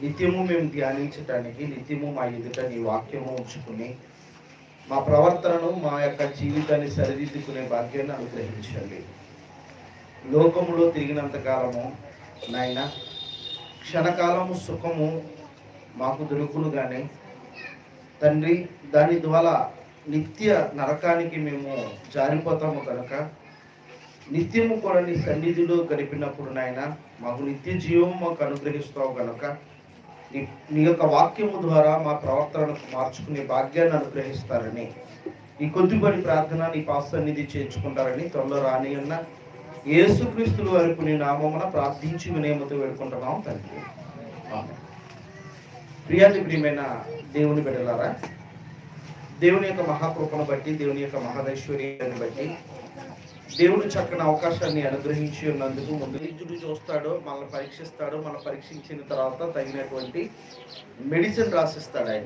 నిత్యము మేము ధ్యానించటానికి నిత్యము మా ఎదుట నీ వాక్యము ఉంచుకుని మా ప్రవర్తనను మా యొక్క జీవితాన్ని సరిదిద్దుకునే భాగ్యాన్ని అనుగ్రహించండి లోకములో తిరిగినంత కాలము నాయన క్షణకాలము సుఖము మాకు దొరుకును కానీ తండ్రి దాని ద్వారా నిత్య నరకానికి మేము జారిపోతాము కనుక నిత్యము కూడా నీ సన్నిధిలో గడిపినప్పుడు నాయన మాకు నిత్య జీవం మాకు అనుగ్రహిస్తావు కనుక నీ నీ యొక్క వాక్యము ద్వారా మా ప్రవర్తనను మార్చుకునే భాగ్యాన్ని అనుగ్రహిస్తారని ఈ కొద్దిపడి ప్రార్థన నీ పాస్ సన్నిధి చేర్చుకుంటారని త్వరలో రాని ఉన్న యేసుక్రీస్తులు వరకు నీ నామమున ప్రార్థించి వినయమతో వేడుకుంటున్నాం తండ్రి ఆమేన్. ప్రియాతి ప్రియమైన దేవుని బిడ్డలారా దేవుని యొక్క మహాకృపను బట్టి దేవుని యొక్క మహాదైశ్వర్యాన్ని బట్టి దేవుడు చక్కని అవకాశాన్ని అనుగ్రహించి ఉన్నందుకు ముందు వైద్యుడు చూస్తాడో మనల్ని పరీక్షిస్తాడో మనం పరీక్షించిన తర్వాత తగినటువంటి మెడిసిన్ రాసిస్తాడు ఆయన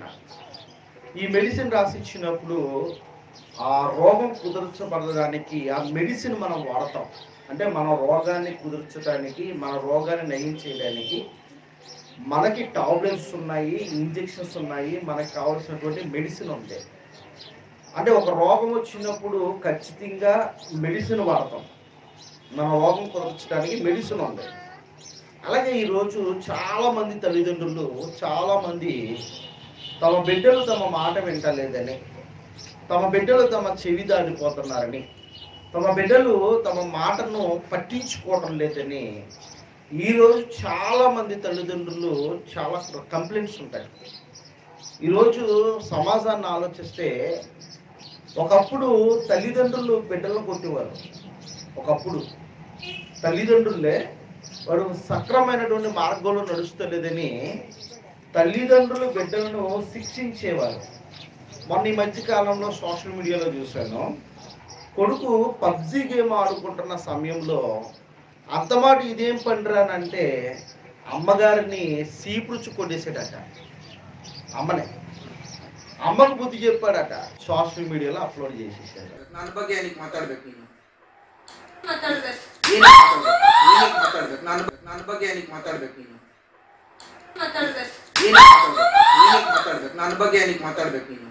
ఈ మెడిసిన్ రాసిచ్చినప్పుడు ఆ రోగం కుదర్చబడడానికి ఆ మెడిసిన్ మనం వాడతాం అంటే మన రోగాన్ని కుదుర్చడానికి మన రోగాన్ని నయం చేయడానికి మనకి టాబ్లెట్స్ ఉన్నాయి ఇంజెక్షన్స్ ఉన్నాయి మనకి కావాల్సినటువంటి మెడిసిన్ ఉంది అంటే ఒక రోగం వచ్చినప్పుడు ఖచ్చితంగా మెడిసిన్ వాడతాం మన రోగం కుదర్చడానికి మెడిసిన్ ఉంది అలాగే ఈరోజు చాలా మంది తల్లిదండ్రులు చాలా మంది తమ బిడ్డలు తమ మాట వింటలేదని తమ బిడ్డలు తమ చెవి దాడిపోతున్నారని తమ బిడ్డలు తమ మాటను పట్టించుకోవడం లేదని ఈరోజు చాలా మంది తల్లిదండ్రులు చాలా కంప్లైంట్స్ ఉంటాయి ఈరోజు సమాజాన్ని ఆలోచిస్తే ఒకప్పుడు తల్లిదండ్రులు బిడ్డలను కొట్టేవారు ఒకప్పుడు తల్లిదండ్రులే వాడు సక్రమైనటువంటి మార్గంలో నడుస్తలేదని తల్లిదండ్రులు బిడ్డలను శిక్షించేవారు మొన్న ఈ మధ్య కాలంలో సోషల్ మీడియాలో చూశాను కొడుకు పబ్జి గేమ్ ఆడుకుంటున్న సమయంలో అంతమాట ఇదేం పండురా అని అంటే అమ్మగారిని సీపురుచు కొట్టేసాడట అమ్మనే అమ్మకు బుద్ధి చెప్పాడట సోషల్ మీడియాలో అప్లోడ్ చేసేసాడు ನನ್ನ ಬಗ್ಗೆ ಏನಕ್ಕೆ ಮಾತಾಡ್ಬೇಕು ನೀನು ಮಾತಾಡ್ಬೇಕು ಏನಕ್ಕೆ ಮಾತಾಡ್ಬೇಕು ಏನಕ್ಕೆ ಮಾತಾಡ್ಬೇಕು ನನ್ನ ನನ್ನ ಬಗ್ಗೆ ಏನಕ್ಕೆ ಮಾತಾಡ್ಬೇಕು ನೀನು ಮಾತಾಡ್ಬೇಕು ಏನಕ್ಕೆ ಮಾತಾಡ್ಬೇಕು ಏನಕ್ಕೆ ಮಾತಾಡ್ಬೇಕು ನನ್ನ ಬಗ್ಗೆ ಏನಕ್ಕೆ ಮಾತಾಡ್ಬೇಕು ನೀನು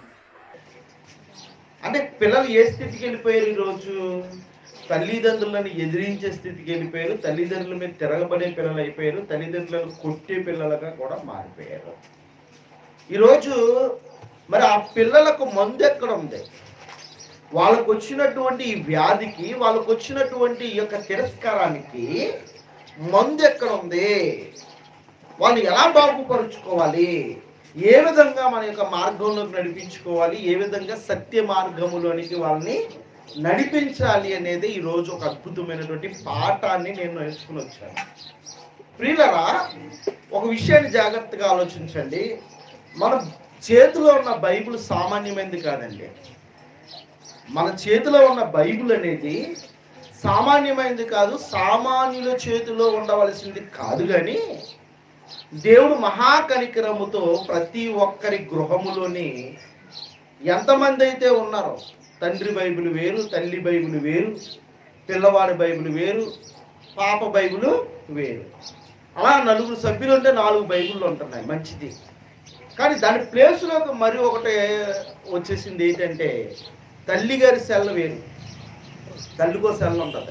అంటే పిల్లలు ఏ స్థితికి వెళ్ళిపోయారు ఈరోజు తల్లిదండ్రులను ఎదిరించే స్థితికి వెళ్ళిపోయారు తల్లిదండ్రుల మీద తిరగబడే పిల్లలు అయిపోయారు తల్లిదండ్రులను కొట్టే పిల్లలుగా కూడా మారిపోయారు ఈరోజు మరి ఆ పిల్లలకు మందు ఎక్కడ ఉంది వాళ్ళకు వచ్చినటువంటి ఈ వ్యాధికి వాళ్ళకు వచ్చినటువంటి ఈ యొక్క తిరస్కారానికి మందు ఎక్కడ ఉంది వాళ్ళు ఎలా బాగుపరుచుకోవాలి ఏ విధంగా మన యొక్క మార్గంలోకి నడిపించుకోవాలి ఏ విధంగా సత్య మార్గములోనికి వాళ్ళని నడిపించాలి అనేది ఈరోజు ఒక అద్భుతమైనటువంటి పాఠాన్ని నేను నేర్చుకుని వచ్చాను ప్రియులరా ఒక విషయాన్ని జాగ్రత్తగా ఆలోచించండి మన చేతిలో ఉన్న బైబిల్ సామాన్యమైనది కాదండి మన చేతిలో ఉన్న బైబిల్ అనేది సామాన్యమైనది కాదు సామాన్యుల చేతిలో ఉండవలసింది కాదు కానీ దేవుడు మహాకనికరముతో ప్రతి ఒక్కరి గృహములోని ఎంతమంది అయితే ఉన్నారో తండ్రి బైబిల్ వేరు తల్లి బైబిల్ వేరు పిల్లవాడి బైబిల్ వేరు పాప బైబిల్ వేరు అలా నలుగురు సభ్యులు ఉంటే నాలుగు బైబిళ్ళు ఉంటున్నాయి మంచిది కానీ దాని ప్లేస్లో మరి ఒకటి వచ్చేసింది ఏంటంటే తల్లి గారి సెల్ వేరు తల్లికో సెల్ ఉంటుంది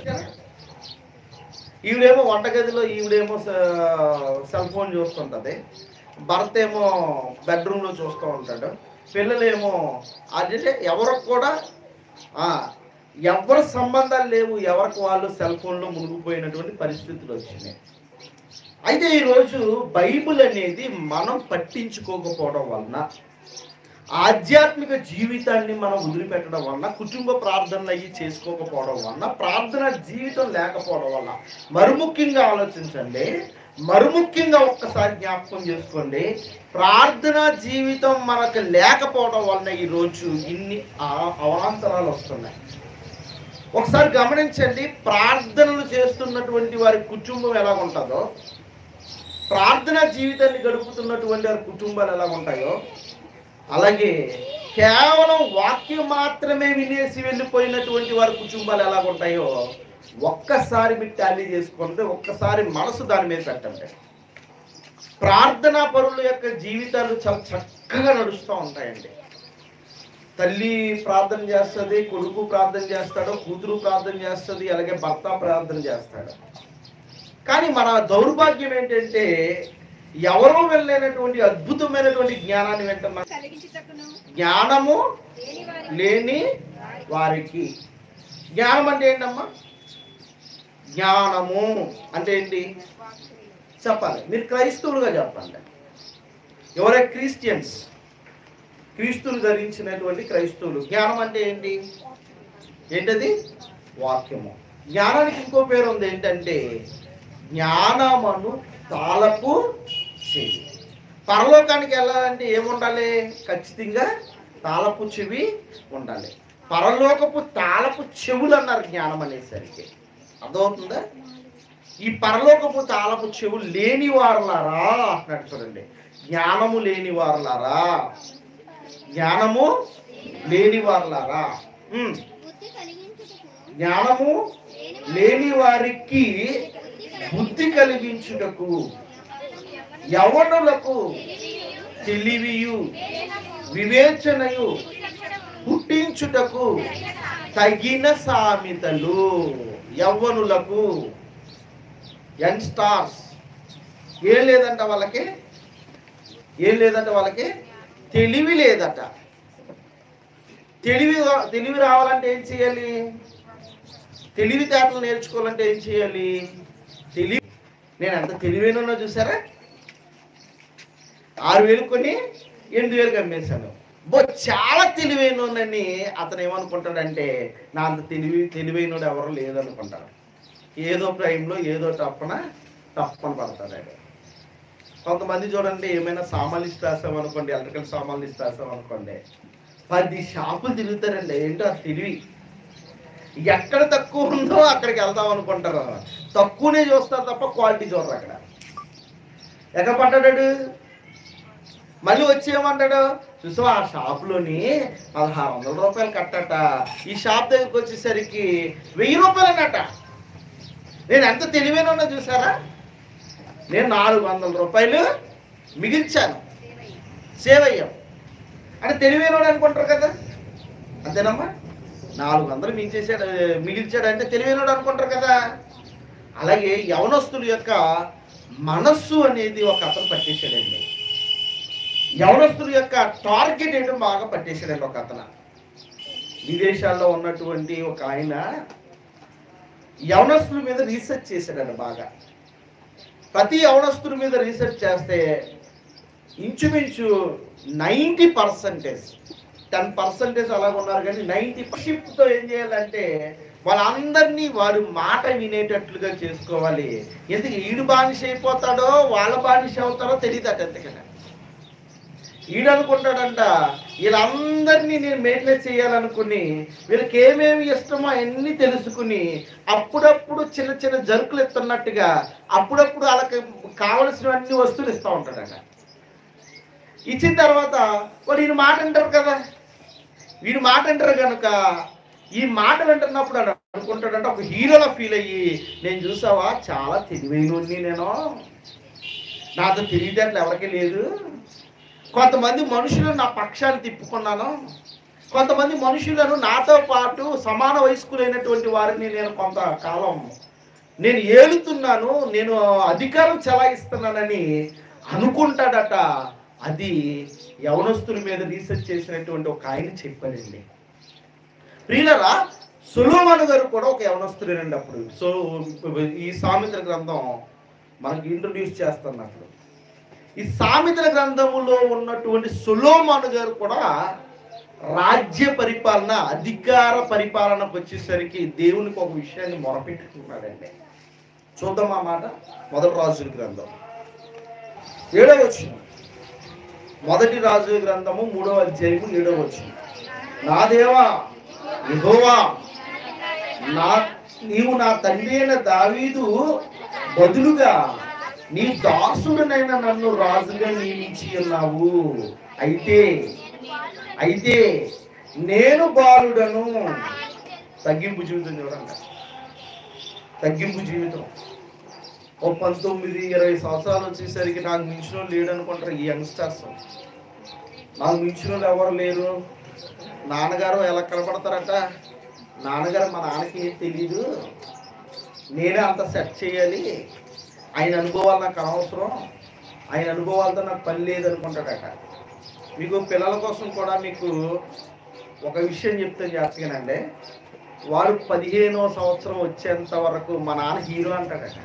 ఈవిడేమో వంటగదిలో ఈవిడేమో స- సెల్ ఫోన్ చూస్తుంటుంది భర్త ఏమో బెడ్రూమ్లో చూస్తూ ఉంటాడు పిల్లలేమో అదే ఎవరికి కూడా ఆ, ఎవరి సంబంధాలు లేవు ఎవరికి వాళ్ళు సెల్ ఫోన్లో మునిగిపోయినటువంటి పరిస్థితులు వచ్చినాయి అయితే ఈరోజు బైబిల్ అనేది మనం పట్టించుకోకపోవడం వలన ఆధ్యాత్మిక జీవితాన్ని మనం వదిలిపెట్టడం వలన కుటుంబ ప్రార్థనలు అయ్యి చేసుకోకపోవడం వలన ప్రార్థన జీవితం లేకపోవడం వల్ల మరి ముఖ్యంగా ఆలోచించండి మరి ముఖ్యంగా ఒక్కసారి జ్ఞాపకం చేసుకోండి ప్రార్థన జీవితం మనకు లేకపోవడం వలన ఈరోజు ఇన్ని ఆ- అవాంతరాలు వస్తున్నాయి ఒకసారి గమనించండి ప్రార్థనలు చేస్తున్నటువంటి వారి కుటుంబం ఎలా ఉంటుందో ప్రార్థన జీవితాన్ని గడుపుతున్నటువంటి వారి కుటుంబాలు ఎలా ఉంటాయో అలాగే కేవలం వాక్యం మాత్రమే వినేసి వెళ్ళిపోయినటువంటి వారి కుటుంబాలు ఎలా ఉంటాయో ఒక్కసారి మీరు టాలీ చేసుకుంటే ఒక్కసారి మనసు దాని మీద పెట్టండి ప్రార్థనా పరుల యొక్క జీవితాలు చాలా చక్కగా నడుస్తూ ఉంటాయండి తల్లి ప్రార్థన చేస్తుంది కొడుకు ప్రార్థన చేస్తాడు కూతురు ప్రార్థన చేస్తుంది అలాగే భర్త ప్రార్థన చేస్తాడు కానీ మన దౌర్భాగ్యం ఏంటంటే ఎవరో వెళ్ళలేనటువంటి అద్భుతమైనటువంటి జ్ఞానాన్ని వింటున్నాం కలిగించుటకును జ్ఞానము లేని వారి లేని వారికి జ్ఞానం అంటే ఏంటమ్మా జ్ఞానము అంటే ఏంటి చెప్పాలి మీరు క్రైస్తవులుగా చెప్పండి ఎవరే క్రిస్టియన్స్ క్రీస్తులు ధరించినటువంటి క్రైస్తవులు జ్ఞానం అంటే ఏంటి ఏంటది వాక్యము జ్ఞానానికి ఇంకో పేరు ఉంది ఏంటంటే జ్ఞానమను తాళపు చెవి పరలోకానికి వెళ్ళాలంటే ఏముండాలి ఖచ్చితంగా తాళపు చెవి ఉండాలి పరలోకపు తాళపు చెవులు అన్నారు జ్ఞానం అనేసరికి అర్థమవుతుందా ఈ పరలోకపు తాళపు చెవులు లేని వారలారా అంటున్నాడు చూడండి జ్ఞానము లేని వారలారా జ్ఞానము లేని వారలారా ఉమ్. బుద్ధి కలిగించుటకు జ్ఞానము లేని వారికి బుద్ధి కలిగించుటకు యవనులకు తెలివియు వివేచనయు పుట్టించుటకు తగిన సామెతలు యవ్వనులకు యంగ్ స్టార్స్ ఏం లేదంట వాళ్ళకి ఏం లేదంట వాళ్ళకి తెలివి లేదట తెలివి తెలివి రావాలంటే ఏం చేయాలి తెలివితేటలు నేర్చుకోవాలంటే ఏం చేయాలి తెలివి నేను ఎంత తెలివైన చూసారా ఆరు వేలు కొని ఎనిమిది వేలకు అమ్మేశాను బో చాలా తెలివైనని అతను ఏమనుకుంటాడంటే నా అంత తెలివి తెలివైనడు ఎవరు లేదనుకుంటారు ఏదో టైంలో ఏదో తప్పన తప్పన పడతాడు ఆయన కొంతమంది చూడండి ఏమైనా సామాన్లు ఇస్తాసాం అనుకోండి ఎలక్ట్రికల్ సామాన్లు ఇస్తాసాం అనుకోండి పది షాపులు తిరుగుతారండి ఏంటో ఆ తెలివి ఎక్కడ తక్కువ ఉందో అక్కడికి వెళ్దాం అనుకుంటారు తక్కువనే చూస్తారు తప్ప క్వాలిటీ చూడరు అక్కడ ఎక్కడ పడ్డాడు మళ్ళీ వచ్చేయమంటాడు చూసావా ఆ షాప్లోని పదహారు వందల రూపాయలు కట్టట ఈ షాప్ దగ్గరికి వచ్చేసరికి వెయ్యి రూపాయలనట నేను ఎంత తెలివైన ఉన్నా చూసారా నేను నాలుగు వందల రూపాయలు మిగిల్చాను సేవ్ అయ్యాం అంటే తెలివైనోడు అనుకుంటారు కదా అంతేనమ్మా నాలుగు వందలు మించేసాడు మిగిల్చాడు అంటే తెలివైనోడు అనుకుంటారు కదా అలాగే యవనస్తుల యొక్క మనస్సు అనేది ఒక అతను పట్టేశాడండి యవనస్తుల యొక్క టార్గెట్ ఏంటో బాగా పట్టేశాడండి ఒక అతను విదేశాల్లో ఉన్నటువంటి ఒక ఆయన యవనస్తుల మీద రీసెర్చ్ చేశాడండి బాగా ప్రతి యవనస్తుల మీద రీసెర్చ్ చేస్తే ఇంచుమించు నైంటీ పర్సంటేజ్ టెన్ పర్సంటేజ్ అలాగ ఉన్నారు కానీ నైంటీ తో ఏం చేయాలంటే వాళ్ళందరినీ వాడు మాట వినేటట్లుగా చేసుకోవాలి ఎందుకు ఈడు బానిస అయిపోతాడో వాళ్ళ బానిస అవుతారో తెలియదట ఎంతకన్నా ఈడు అనుకుంటాడంట వీళ్ళందరినీ నేను మెయింటైన్ చేయాలనుకుని వీళ్ళకి ఏమేమి ఇష్టమో అన్నీ తెలుసుకుని అప్పుడప్పుడు చిన్న చిన్న జరుకులు ఇస్తున్నట్టుగా అప్పుడప్పుడు వాళ్ళకి కావలసినవన్నీ వస్తువులు ఇస్తూ ఉంటాడట ఇచ్చిన తర్వాత వాడు ఈయన మాట అంటారు కదా వీడు మాట అంటారు కనుక ఈ మాట వింటున్నప్పుడు అని అనుకుంటాడంటే ఒక హీరోలా ఫీల్ అయ్యి నేను చూసావా చాలా తెలివైనోడిని నేను నాతో తెలివితేటలు ఎవరికీ లేదు కొంతమంది మనుషులను నా పక్షాన్ని తిప్పుకున్నాను కొంతమంది మనుషులను నాతో పాటు సమాన వయస్కులైనటువంటి వారిని నేను కొంతకాలం నేను ఏలుతున్నాను నేను అధికారం చెలాయిస్తున్నానని అనుకుంటాడట అది యవనస్తుల మీద రీసెర్చ్ చేసినటువంటి ఒక ఆయన చెప్పాడండి ప్రియులరా సులోమన్ గారు కూడా ఒక యవనస్తుడేనండి అప్పుడు సో ఈ సామెతల గ్రంథం మనకి ఇంట్రొడ్యూస్ చేస్తున్నప్పుడు ఈ సామెతల గ్రంథములో ఉన్నటువంటి సులోమాను గారు కూడా రాజ్య పరిపాలన అధికార పరిపాలనకు వచ్చేసరికి దేవునికి ఒక విషయాన్ని మొరపెట్టుకున్నాడండి చూద్దాం ఆ మాట మొదటి రాజుల గ్రంథం ఏడవ వచ్చిన మొదటి రాజు గ్రంథము మూడవ అధ్యాయము ఏడవ వచ్చిన నా దేవా యెహోవా నా నీవు నా తండ్రి అయిన దావీదు బదులుగా నీ దాసుడనైన నన్ను రాజుగా నియమించి ఉన్నావు అయితే అయితే నేను బాలుడను తగ్గింపు జీవితం చూడండి తగ్గింపు జీవితం ఓ పంతొమ్మిది ఇరవై సంవత్సరాలు వచ్చేసరికి నాకు మించిన వాళ్ళు లేడు అనుకుంటారు ఈ యంగ్స్టర్స్ నాకు మించిన వాళ్ళు ఎవరు లేరు నాన్నగారు ఎలా కనపడతారట నాన్నగారు మా నాన్నకి ఏం తెలీదు నేనే అంత సెట్ చేయాలి ఆయన అనుభవాలు నాకు అనవసరం ఆయన అనుభవాలతో నాకు పని లేదు అనుకుంటాడట మీకు పిల్లల కోసం కూడా మీకు ఒక విషయం చెప్తే జాగ్రత్తగానండి వారు పదిహేనో సంవత్సరం వచ్చేంత వరకు మా నాన్న హీరో అంటాడట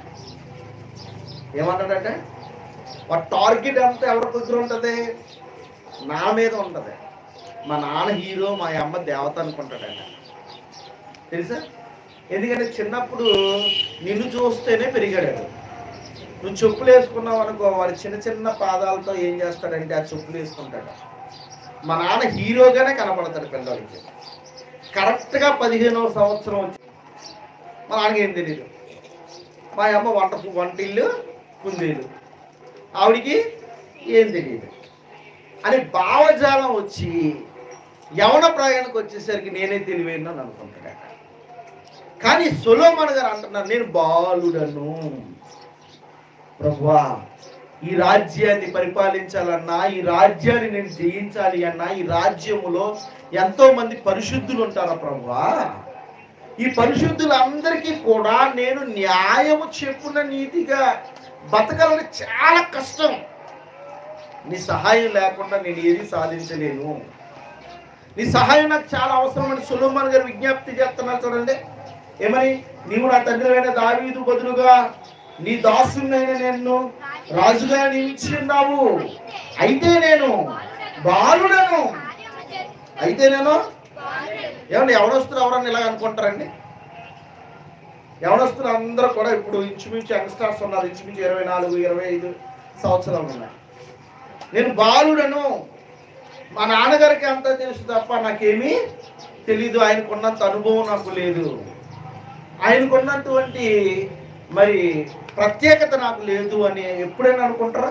ఏమంటాడట వాడు టార్గెట్ అంతా ఎవరి దగ్గర ఉంటుంది నా మీద ఉంటుంది మా నాన్న హీరో మా అమ్మ దేవత అనుకుంటాడట తెలుసా ఎందుకంటే చిన్నప్పుడు నిన్ను చూస్తేనే పెరిగాడు నువ్వు చెప్పులు వేసుకున్నావు అనుకో వాడి చిన్న చిన్న పాదాలతో ఏం చేస్తాడంటే ఆ చెప్పులు వేసుకుంటాడు మా నాన్న హీరోగానే కనపడతాడు పిల్లలకి కరెక్ట్గా పదిహేనవ సంవత్సరం వచ్చి మా నాన్నకి ఏం తెలియదు మా అమ్మ వంట వంటిల్లు కుందేలు ఆవిడికి ఏం తెలియదు అని భావజాలం వచ్చి యవన ప్రయాణకు వచ్చేసరికి నేనే తెలివైన అనుకుంటాడట కానీ సొలోమన్ గారు అంటున్నారు నేను బాలుడను ప్రభువా ఈ రాజ్యాన్ని పరిపాలించాలన్నా ఈ రాజ్యాన్ని నేను జయించాలి అన్నా ఈ రాజ్యములో ఎంతో మంది పరిశుద్ధులు ఉంటారా ప్రభువా ఈ పరిశుద్ధులందరికీ కూడా నేను న్యాయము చెప్పున నీతిగా బతకాలని చాలా కష్టం నీ సహాయం లేకుండా నేను ఏది సాధించలేను నీ సహాయం నాకు చాలా అవసరం అని సులోమాన్ గారు విజ్ఞప్తి చేస్తున్నారు చూడండి ఏమని నీవు నా తండ్రి దావీదు బదులుగా నీ దాసునైన నేను రాజుగా నియమించున్నావు అయితే నేను బాలుడను అయితే నేను ఏమండి ఎవడొస్తున్నారు ఎవరన్నా ఇలాగ అనుకుంటారండి ఎవడొస్తున్నారు అందరూ కూడా ఇప్పుడు ఇంచుమించు యంగ్స్టర్స్ ఉన్నారు ఇంచుమించు ఇరవై నాలుగు ఇరవై ఐదు సంవత్సరాలు ఉన్నాయి నేను బాలుడను మా నాన్నగారికి అంతా తెలుసు తప్ప నాకేమీ తెలీదు ఆయనకున్నంత అనుభవం నాకు లేదు ఆయనకున్నటువంటి మరి ప్రత్యేకత నాకు లేదు అని ఎప్పుడైనా అనుకుంటారా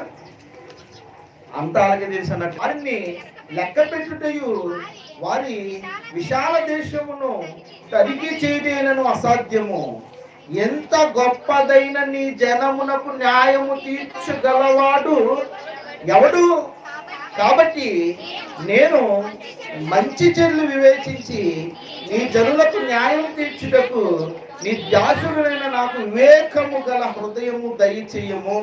అంతా అలాగే తెలుసు అన్నట్టు వారిని లెక్క పెట్టుటయు వారి విశాల దేశమును తరిగి చేయలేనను అసాధ్యము ఎంత గొప్పదైన నీ జనమునకు న్యాయము తీర్చగలవాడు ఎవడు కాబట్టి నేను మంచి చెల్లు వివేచించి నీ జనులకు న్యాయం తీర్చుటకు నీ దాసుడైన నాకు వివేకము గల హృదయము దయచేయము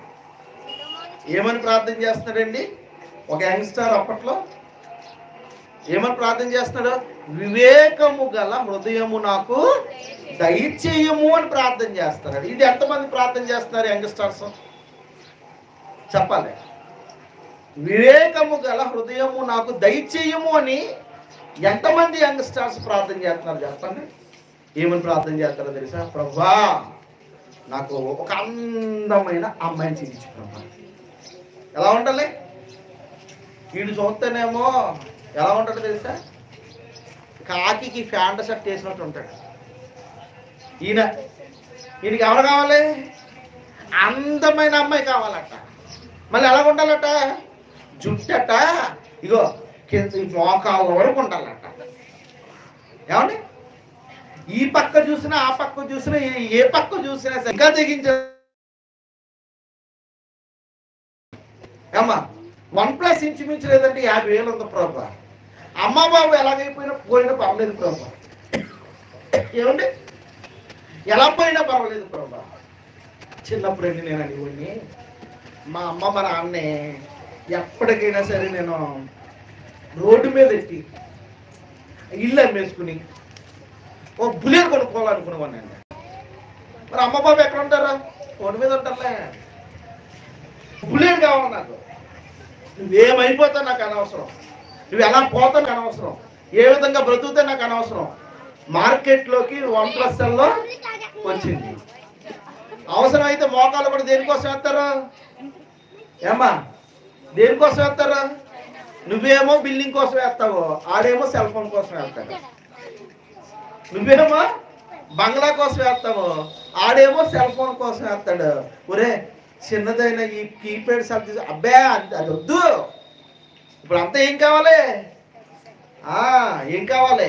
ఏమని ప్రార్థన చేస్తున్నాడండి ఒక యంగ్స్టర్ అప్పట్లో ఏమని ప్రార్థన చేస్తున్నాడు వివేకము గల హృదయము నాకు దయచేయము అని ప్రార్థన చేస్తున్నాడు ఇది ఎంతమంది ప్రార్థన చేస్తున్నారు యంగ్స్టర్స్ చెప్పాలి వివేకము గల హృదయము నాకు దయచేయము అని ఎంతమంది యంగ్స్టర్స్ ప్రార్థన చేస్తున్నారు చెప్పండి ఏమని ప్రార్థన చేస్తారో తెలుసా ప్రభా నాకు ఒక అందమైన అమ్మాయిని చూపించు ప్రభా ఎలా ఉండాలి వీడు చూస్తేనేమో ఎలా ఉంటాడో తెలుసా కాకికి ఫ్యాంట షర్ట్ వేసినట్టు ఉంటాడు ఈయన ఈయనకి ఎవరు కావాలి అందమైన అమ్మాయి కావాలట మళ్ళీ ఎలా ఉండాలట జుట్టట ఇగో కింద ఈ మోకాళ్ళ వరకు ఉండాలట ఏమండి ఈ పక్క చూసినా ఆ పక్క చూసినా ఏ- ఏ పక్క చూసినా సరే ఇంకా తెగించే ఏమ్మా వన్ ప్లస్ ఇంచుమించు లేదంటే యాభై వేలు ఉంది ప్రభా అమ్మ బాబు ఎలాగైపోయినా పోయినా పర్లేదు ప్రభా ఏమండి ఎలా పోయినా పర్వాలేదు ప్రభా చిన్నప్పుడు అండి నేను అడిగి మా అమ్మ మా నాన్నే ఎప్పటికైనా సరే నేను రోడ్డు మీద ఎట్టి ఇల్లు అమ్మేసుకుని ఓ బుల్లెట్ కొనుక్కోవాలనుకునేవాడిని మరి అమ్మ బాబు ఎక్కడ ఉంటారా రోడ్డు మీద ఉంటారులే బుల్లెట్ కావాలి నాకు నువ్వేమైపోతావు నాకు అనవసరం నువ్వు ఎలా పోతావు నాకు అనవసరం ఏ విధంగా బ్రతుకుతే నాకు అనవసరం మార్కెట్లోకి వన్ ప్లస్ లో వచ్చింది అవసరం అయితే మోకాలు కూడా దేనికోసం వేస్తారు ఏమ్మా దేనికోసం వేస్తారు నువ్వేమో బిల్డింగ్ కోసం వేస్తావు ఆడేమో సెల్ ఫోన్ కోసం వేస్తాడు నువ్వేమో బంగ్లా కోసం వేస్తావు ఆడేమో సెల్ ఫోన్ కోసం వేస్తాడు ఒరే చిన్నదైన ఈ కీప్యాడ్ సెల్ తీసి అబ్బే అది అది వద్దు ఇప్పుడు అంతా ఏం కావాలి ఆ, ఏం కావాలి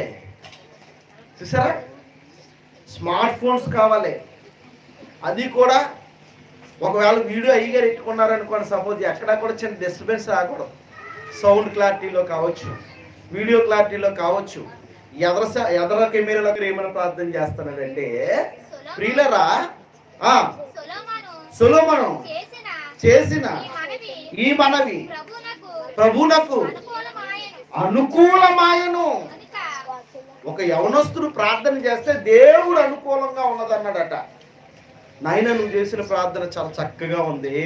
చూసారా స్మార్ట్ ఫోన్స్ కావాలి అది కూడా ఒకవేళ వీడియో అయ్యగారు ఎట్టుకున్నారనుకోండి సపోజ్ ఎక్కడా కూడా చిన్న డిస్టర్బెన్స్ రాకూడదు సౌండ్ క్లారిటీలో కావచ్చు వీడియో క్లారిటీలో కావచ్చు ఎదర స- ఎదర కెమెరాలో ఏమైనా ప్రార్థన చేస్తున్నాడంటే ప్రియులరా ఆ, సొలొమోను సొలొమోను చేసిన చేసిన ఈ మనవి ఈ మనవి ప్రభునకు ప్రభునకు అనుకూలమాయను అనుకూలమాయను కనుక ఒక యవనస్తుడు ప్రార్థన చేస్తే దేవుడు అనుకూలంగా ఉన్నదన్నాడట నాయన నువ్వు చేసిన ప్రార్థన చాలా చక్కగా ఉంది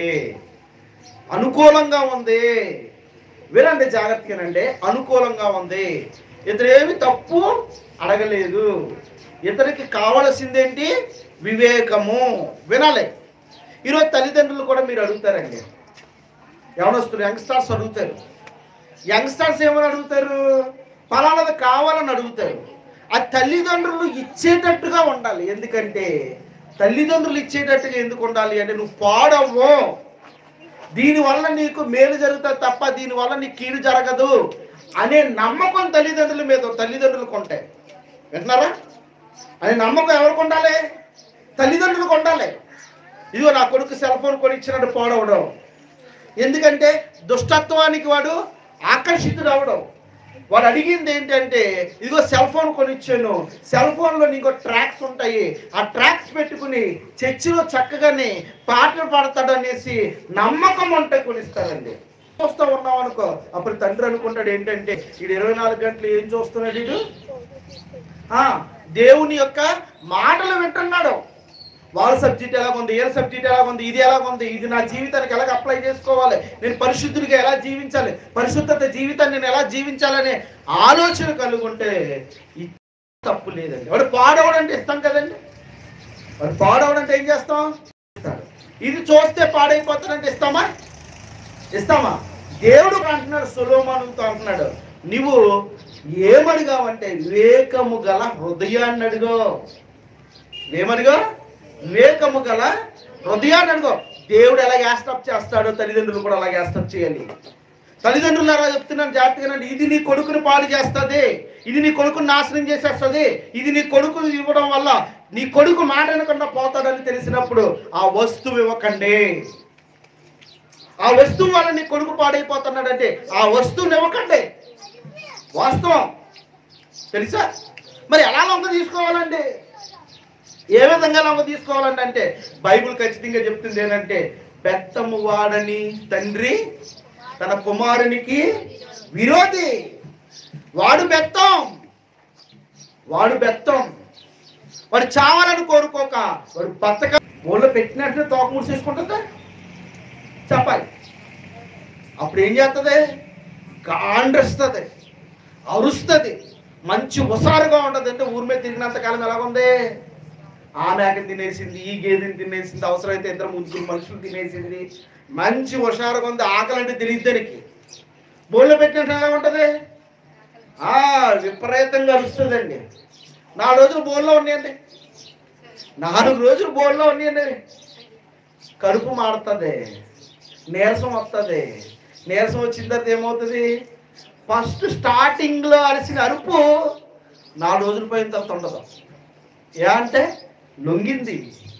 అనుకూలంగా ఉంది వినండి జాగ్రత్తగానండి అనుకూలంగా ఉంది ఇతరేమి తప్పు అడగలేదు ఇతనికి కావలసిందేంటి వివేకము వినాలి ఈరోజు తల్లిదండ్రులు కూడా మీరు అడుగుతారండి యవనస్తులు యంగ్స్టార్స్ అడుగుతారు యంగ్స్టర్స్ ఏమని అడుగుతారు ఫలానది కావాలని అడుగుతారు ఆ తల్లిదండ్రులు ఇచ్చేటట్టుగా ఉండాలి ఎందుకంటే తల్లిదండ్రులు ఇచ్చేటట్టుగా ఎందుకు ఉండాలి అంటే నువ్వు పాడవు దీనివల్ల నీకు మేలు జరుగుతుంది తప్ప దీనివల్ల నీకు కీడు జరగదు అనే నమ్మకం తల్లిదండ్రుల మీద తల్లిదండ్రులకు ఉంటాయి వింటున్నారా అనే నమ్మకం ఎవరికి ఉండాలి తల్లిదండ్రులకు ఉండాలి ఇదిగో నా కొడుకు సెల్ ఫోన్ కొనిచ్చినట్టు పాడవడం ఎందుకంటే దుష్టత్వానికి వాడు ఆకర్షితుడు అవడం వాడు అడిగింది ఏంటంటే ఇదిగో సెల్ ఫోన్ కొనిచ్చాను సెల్ ఫోన్లో నీకు ట్రాక్స్ ఉంటాయి ఆ ట్రాక్స్ పెట్టుకుని చర్చిలో చక్కగానే పాటలు పాడతాడు అనేసి నమ్మకం ఉంటే కొనిస్తారండి చూస్తూ ఉన్నాం అనుకో అప్పుడు తండ్రి అనుకుంటాడు ఏంటంటే వీడు ఇరవై నాలుగు గంటలు ఏం చూస్తున్నాడు వీడు ఆ, దేవుని యొక్క మాటలు వింటున్నాడు వాళ్ళ సబ్జెక్ట్ ఎలా ఉంది ఏ సబ్జెక్ట్ ఎలా ఉంది ఇది ఎలా ఉంది ఇది నా జీవితానికి ఎలా అప్లై చేసుకోవాలి నేను పరిశుద్ధుడిగా ఎలా జీవించాలి పరిశుద్ధత జీవితాన్ని నేను ఎలా జీవించాలనే ఆలోచన కలుగుంటే ఇది తప్పు లేదండి వాడు పాడవడం అంటే ఇస్తాం కదండి వాడు పాడవడం అంటే ఏం చేస్తాం ఇస్తాడు. ఇది చూస్తే పాడైపోతాడంటే ఇస్తామా ఇస్తామా దేవుడు అంటున్నాడు సులోమానుతో అంటున్నాడు నువ్వు ఏమడిగావంటే వివేకము గల హృదయాన్ని అడుగో ఏమడిగో వివేకము గల హృదయాన్ని అడుగో దేవుడు ఎలా యాస్టప్ చేస్తాడో తల్లిదండ్రులు కూడా అలా యాస్టప్ చేయాలి తల్లిదండ్రులు అలా చెప్తున్నాను జాగ్రత్తగా ఇది నీ కొడుకుని పాడు చేస్తుంది ఇది నీ కొడుకుని నాశనం చేసేస్తుంది ఇది నీ కొడుకు ఇవ్వడం వల్ల నీ కొడుకు మాట వినకుండా పోతాడని తెలిసినప్పుడు ఆ వస్తువు ఇవ్వకండి ఆ వస్తువు వల్ల నీ కొడుకు పాడైపోతున్నాడంటే ఆ వస్తువుని ఇవ్వకండి వాస్తవం తెలుసా మరి ఎలా లొంగ తీసుకోవాలండి ఏ విధంగా లొంగ తీసుకోవాలండి అంటే బైబిల్ ఖచ్చితంగా చెప్తుంది ఏంటంటే బెత్తము వాడని తండ్రి తన కుమారునికి విరోధి వాడు బెత్తం వాడు బెత్తం వాడు చావాలని కోరుకోక వాడు బతక ఊళ్ళో పెట్టినట్టు తోక ముడిసేసుకుంటుందా చెప్పాలి అప్పుడు ఏం చేస్తుంది కాండ్రిస్తుంది అరుస్తుంది మంచి హుషారుగా ఉంటుంది అంటే ఊరి మీద తిరిగినంత కాలం ఎలాగుంది ఆ మేకని తినేసింది ఈ గేదెని తినేసింది అవసరమైతే ఇద్దరు ముగ్గురు మనుషులు తినేసింది మంచి హుషారుగా ఉంది ఆకలి అంటే తెలియదు దానికి బోళ్ళు పెట్టినట్టు ఎలా ఉంటుంది ఆ విపరీతంగా అరుస్తుందండి నాలుగు రోజులు బోల్లో ఉన్నాయండి నాలుగు రోజులు బోల్లో ఉన్నాయండి కడుపు మాడుతుంది నీరసం వస్తుంది నీరసం వచ్చిన తర్వాత ఏమవుతుంది ఫస్ట్ స్టార్టింగ్లో అరిసిన అరుపు నాలుగు రోజులు పోయిన తర్వాత ఉండదు ఏ అంటే లొంగింది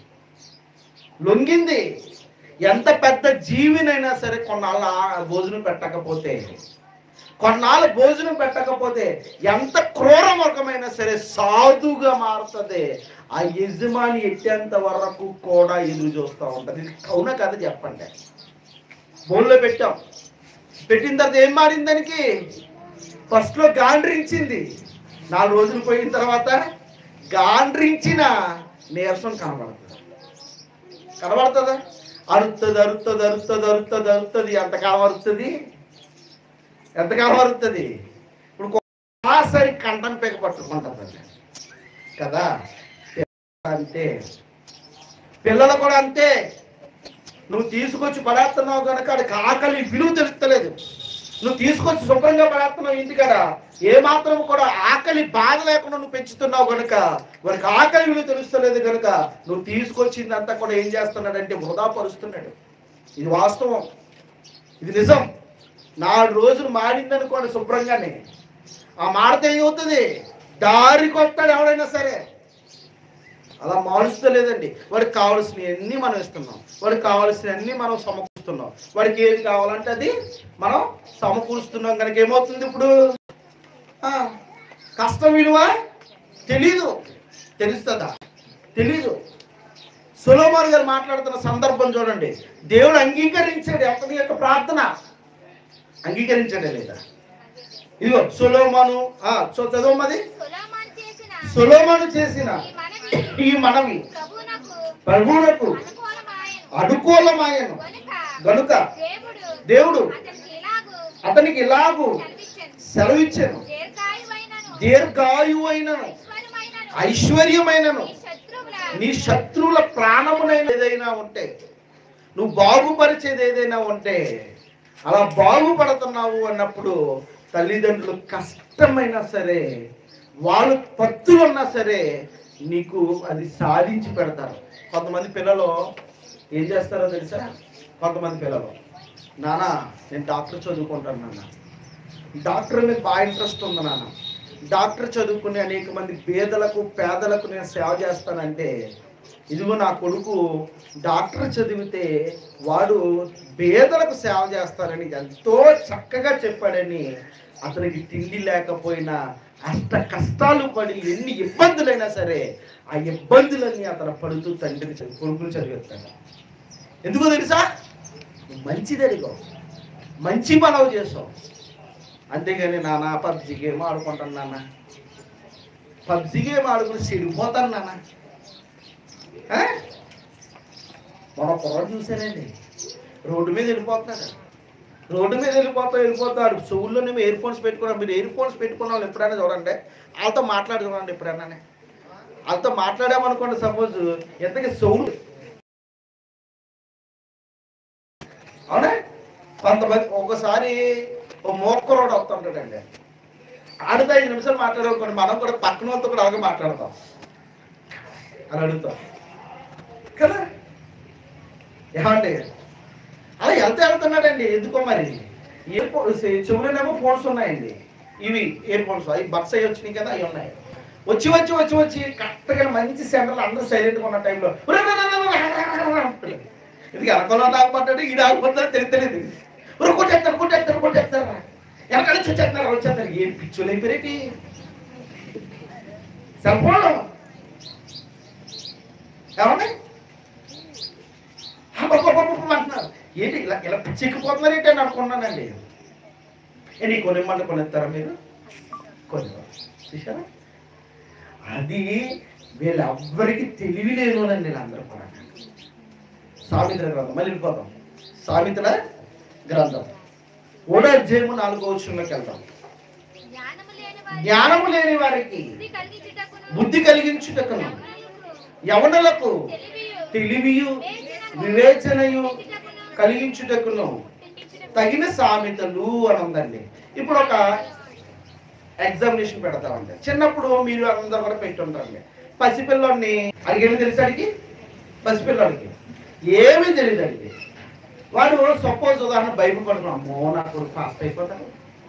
లొంగింది ఎంత పెద్ద జీవినైనా సరే కొన్నాళ్ళు ఆ భోజనం పెట్టకపోతే కొన్నాళ్ళు భోజనం పెట్టకపోతే ఎంత క్రూర వర్గమైనా సరే సాధుగా మారుతుంది ఆ యజమాని ఎట్టేంత వరకు కూడా ఎదురు చూస్తూ ఉంటుంది ఇది అవునా కదా చెప్పండి బోన్లో పెట్టాం పెట్టిన తర్వాత ఏం మారింది దానికి ఫస్ట్లో గాండ్రించింది నాలుగు రోజులు పోయిన తర్వాత గాండ్రించిన నీరసం కనబడుతుంది కనబడుతుందా అరుస్తుంది అరుస్తుంది అరుస్తుంది అరుస్తుంది అరుస్తుంది ఎంతకాలం అరుస్తుంది ఎంతకాలం అరుస్తుంది ఇప్పుడు సరి కంఠం పెగ పట్టుకుంటుంది కదా అంతే పిల్లలు కూడా అంతే నువ్వు తీసుకొచ్చి పడేస్తున్నావు కనుక వాడికి ఆకలి విలువ తెలుస్తలేదు నువ్వు తీసుకొచ్చి శుభ్రంగా పడేస్తున్నావు ఇంటికాడ ఏ మాత్రం కూడా ఆకలి బాధ లేకుండా నువ్వు పెంచుతున్నావు కనుక వాడికి ఆకలి విలువ తెలుస్తలేదు కనుక నువ్వు తీసుకొచ్చిందంతా కూడా ఏం చేస్తున్నాడంటే వృధా పరుస్తున్నాడు ఇది వాస్తవం ఇది నిజం నాలుగు రోజులు మాడిందనుకోండి శుభ్రంగానే ఆ మాడితే ఏమవుతుంది దారికి వస్తాడు ఎవడైనా సరే అలా మారుస్తలేదండి వాడికి కావాల్సినవన్నీ మనం ఇస్తున్నాం వాడికి కావాల్సినవన్నీ మనం సమకూరుస్తున్నాం వాడికి ఏది కావాలంటే అది మనం సమకూరుస్తున్నాం కనుక ఏమవుతుంది ఇప్పుడు ఆ, కష్టం విలువ తెలీదు తెలుస్తుందా తెలీదు సులోమాన్ గారు మాట్లాడుతున్న సందర్భం చూడండి దేవుడు అంగీకరించాడు అతని యొక్క ప్రార్థన అంగీకరించాడే లేదా ఇదిగో సులోమాను ఆ, చూ- చదవమ్మది సొలొమోను చేసిన సులోమాను చేసిన ఈ మనవి ఈ మనవి ప్రభువునకు ప్రభువునకు అనుకూలమాయెను అనుకూలమాయను గనుక గనుక దేవుడు దేవుడు అతనికి ఇలాగు అతనికి ఇలాగు సెలవిచ్చెను సెలవిచ్చాను దీర్ఘాయువైనను దీర్ఘాయువైనను ఐశ్వర్యమైనను ఐశ్వర్యమైనను నీ శత్రువుల నీ శత్రువుల ప్రాణమునైన ఏదైనా ఉంటే నువ్వు బాగుపరిచేది ఏదైనా ఉంటే అలా బాగుపడుతున్నావు అన్నప్పుడు తల్లిదండ్రులు కష్టమైనా సరే వాళ్ళు పత్తులు ఉన్నా సరే నీకు అది సాధించి పెడతారు కొంతమంది పిల్లలు ఏం చేస్తారో తెలుసా కొంతమంది పిల్లలు నానా నేను డాక్టర్ చదువుకుంటాను నాన్న డాక్టర్ మీద బాగా ఇంట్రెస్ట్ ఉంది నాన్న డాక్టర్ చదువుకుని అనేక మంది పేదలకు పేదలకు నేను సేవ చేస్తానంటే ఇదిగో నా కొడుకు డాక్టర్ చదివితే వాడు పేదలకు సేవ చేస్తానని ఎంతో చక్కగా చెప్పాడని అతనికి తిండి లేకపోయినా అష్ట కష్టాలు పడి ఎన్ని ఇబ్బందులైనా సరే ఆ ఇబ్బందులన్నీ అతను పడుతూ తండ్రిని చదివి కొడుకుని చదివిస్తాడు ఎందుకో తెలుసా నువ్వు మంచిది అడిగావు మంచి మనవి చేసావు అంతేగాని నాన్న పబ్జి గేమ్ ఆడుకుంటాను నాన్న పబ్జి గేమ్ ఆడుకుని చెడిపోతాను నాన్న ఆ? మన పొర చూసానండి రోడ్డు మీద వెళ్ళిపోతున్నాడు రోడ్డు మీద వెళ్ళిపోతా వెళ్ళిపోతాడు చెవుల్లోనేమో ఇయర్ ఫోన్స్ పెట్టుకున్నాం మీరు ఇయర్ ఫోన్స్ పెట్టుకున్న వాళ్ళు ఎప్పుడైనా చూడండి వాళ్ళతో మాట్లాడుకున్నాండి ఎప్పుడైనా వాళ్ళతో మాట్లాడామనుకోండి సపోజ్ ఎంతకి చెవులు అవునా కొంతమంది ఒకసారి ఓ మోక్కరోడు వస్తుంటాడండి ఆడితే ఐదు నిమిషాలు మాట్లాడుకోండి మనం కూడా పక్కన వాళ్ళతో కూడా అలాగే మాట్లాడతాం అని అడుగుతాం కదా ఏమండి అలా ఎంత వెళ్తున్నాడండి ఎందుకో మరి ఇయర్ ఫోన్స్ చెవులోనేమో ఫోన్స్ ఉన్నాయండి ఇవి ఇయర్ ఫోన్స్ అవి బక్స్ అయ్యి వచ్చినాయి కదా అవి ఉన్నాయి వచ్చి వచ్చి వచ్చి వచ్చి కరెక్ట్గా మంచి సెంటర్లో అందరూ సైలెంట్గా ఉన్న టైంలో ఇది వెనకాల ఆగిపోతాడు ఇది ఆగిపోతాడు తెలియదు తెలియదు ఊరు కొట్టేస్తారు కొట్టేస్తారు కొట్టేస్తారు వెనకాల నుంచి వచ్చేస్తారు వచ్చేస్తారు ఏం పిచ్చులు అయిపోయి సెల్ ఫోన్ ఏమండి అబ్బబ్బబ్బబ్బబ్బ అంటున్నారు ఏంటి ఇలా ఇలా పిచ్చెక్కిపోతున్నారు ఏంటి అని అనుకున్నానండి ఏ నీ కొనిమ్మంటే కొనిస్తారా మీరు కొని చూసారా అది వీళ్ళెవ్వరికి తెలివి లేనునండి వీళ్ళందరూ కూడా సామెతల గ్రంథం మళ్ళీ వెళ్ళిపోతాం సామెతల గ్రంథం ఓడో అధ్యాయము నాలుగో వచ్చంలోకి వెళ్తాం జ్ఞానము లేని వారి జ్ఞానము లేని వారికి బుద్ధి కలిగించుటకును బుద్ధి కలిగించుటకును యవనులకు యవనులకు తెలివియు తెలివియు వివేచనయు కలిగించుటకును పుట్టించుటకు తగిన సామెతలు అని ఉందండి ఇప్పుడు ఒక ఎగ్జామినేషన్ పెడతామండి చిన్నప్పుడు మీరు అందరూ కూడా పెట్టుంటారండి పసిపిల్లోని అడిగేమి తెలుసు అడిగి పసిపిల్లోడికి ఏమీ తెలియదు అడిగి వాడు సపోజ్ ఉదాహరణ బైబిల్ పడుకున్నాం అమ్మో నా కొడుకు ఫాస్ట్ అయిపోతాడు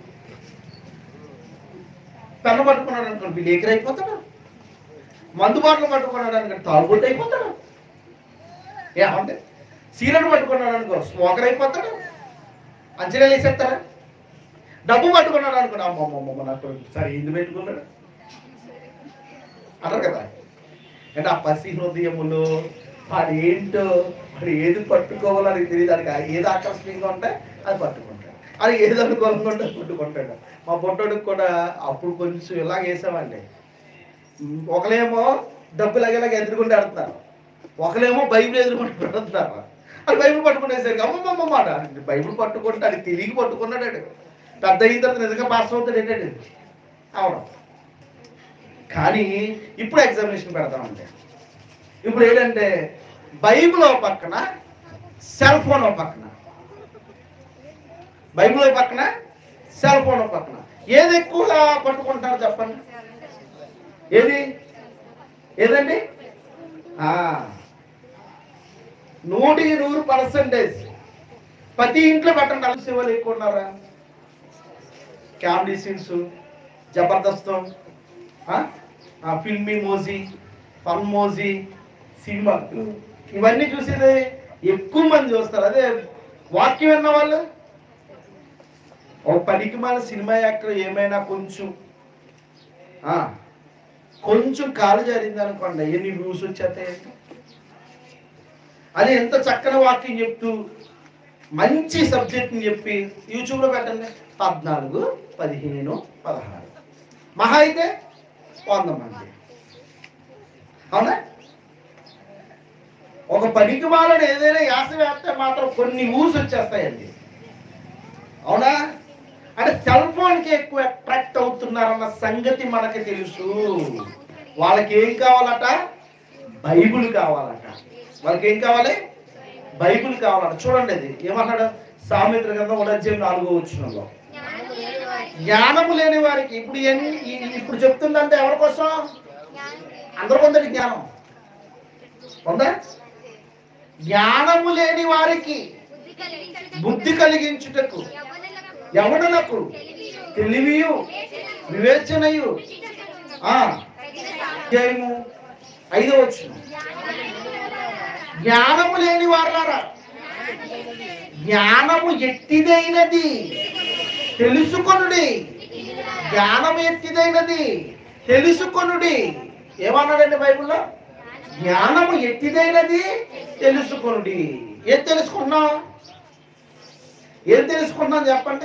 పెన్ను పట్టుకున్నాడు అనుకోండి విలేకరు అయిపోతాడు మందు బాటలు పట్టుకున్నాడు అనుకోండి తాగుబోతు అయిపోతాడు ఏమంటే సీరను పట్టుకున్నాడు అనుకో స్మోకర్ అయిపోతాడు అంచనాలు వేసేస్తారా డబ్బు పట్టుకున్నాడు అనుకున్నా అమ్మమ్మమ్మ నాకు సరే ఇది పెట్టుకున్నాడు అంటారు కదా అంటే ఆ పసి హృదయములు వాడు ఏంటో వాడు ఏది పట్టుకోవాలని తెలియదు దానికి ఏది ఆకర్షణీయంగా ఉంటే అది పట్టుకుంటాడు అది ఏది అనుకూలంగా ఉంటే అది పట్టుకుంటాడు మా పొట్టోడికి కూడా అప్పుడు కొంచెం ఇలాగ వేసామండి ఉమ్, ఒకలేమో డబ్బులు అగేలాగా ఎదురుకుంటే ఆడుతున్నారు ఒకలేమో బైబిల్ ఎదురుకుంటే పెడుతున్నారు అది బైబిల్ పట్టుకునేసరికి అమ్మమ్మ మాట బైబిల్ పట్టుకుంటే అది తెలియక పట్టుకున్నాడు ఆడు. పెద్ద అయిన తర్వాత నిజంగా పాస్ అవుతాడు ఏంటండి అవడం కానీ ఇప్పుడు ఎగ్జామినేషన్ పెడతామంటే ఇప్పుడు ఏంటంటే బైబిల్ ఓ పక్కన సెల్ ఫోన్ ఓ పక్కన బైబిల్ ఓ పక్కన సెల్ ఫోన్ ఓ పక్కన ఏది ఎక్కువగా పట్టుకుంటారు చెప్పండి ఏది ఏదండి ఆ, నూటికి నూరు పర్సెంటేజ్ ప్రతి ఇంట్లో పెట్టండి అలసి వాళ్ళు ఎక్కువ ఉన్నారా కామెడీ సీన్స్ జబర్దస్త్ ఫిల్మీ మోజీ ఫన్మోజీ సినిమా ఇవన్నీ చూసేది ఎక్కువ మంది చూస్తారు అదే వాక్యం విన్న వాళ్ళు ఒక పనికి మన సినిమా యాక్టర్ ఏమైనా కొంచెం ఆ, కొంచెం కాలు జరిగింది అనుకోండి ఎన్ని వ్యూస్ వచ్చేస్తాయండి అది ఎంత చక్కని వాక్యం చెప్తూ మంచి సబ్జెక్ట్ని చెప్పి యూట్యూబ్లో పెట్టండి పద్నాలుగు పదిహేను పదహారు మహా అయితే వంద మంది అవునా ఒక పనికి మాలని ఏదైనా యాస వేస్తే మాత్రం కొన్ని ఊసి వచ్చేస్తాయండి అవునా అంటే సెల్ ఫోన్కి ఎక్కువ అట్రాక్ట్ అవుతున్నారన్న సంగతి మనకి తెలుసు వాళ్ళకి ఏం కావాలట బైబిల్ కావాలట వాళ్ళకి ఏం కావాలి బైబిల్ కావాలట చూడండి అది ఏమన్నాడు సామెత్ర కింద ఉడజ్యం నాలుగో వచ్చినంలో జ్ఞానము లేని వారికి జ్ఞానము లేని వారికి ఇప్పుడు ఎన్ని ఈ- ఇప్పుడు చెప్తుందంటే ఎవరి కోసం అందరూ పొందండి జ్ఞానం పొందా జ్ఞానము లేని వారికి బుద్ధి కలిగించుటకు బుద్ధి కలిగించుటకు యవ్వనులకు యవనులకు తెలివియు తెలివియు వివేచనయు ఆ తగిన సాధన. అధ్యాయము ఐదో వచ్చిన జ్ఞానము లేని వారులారా జ్ఞానము ఎట్టిదైనది తెలుసుకొనుడి జ్ఞానము ఎట్టిదైనది తెలుసుకొనుడి ఏమన్నాడండి బైబిల్లో జ్ఞానము ఎట్టిదైనది తెలుసుకొనుడి ఏం తెలుసుకున్నాం ఏం తెలుసుకుంటున్నాం చెప్పండి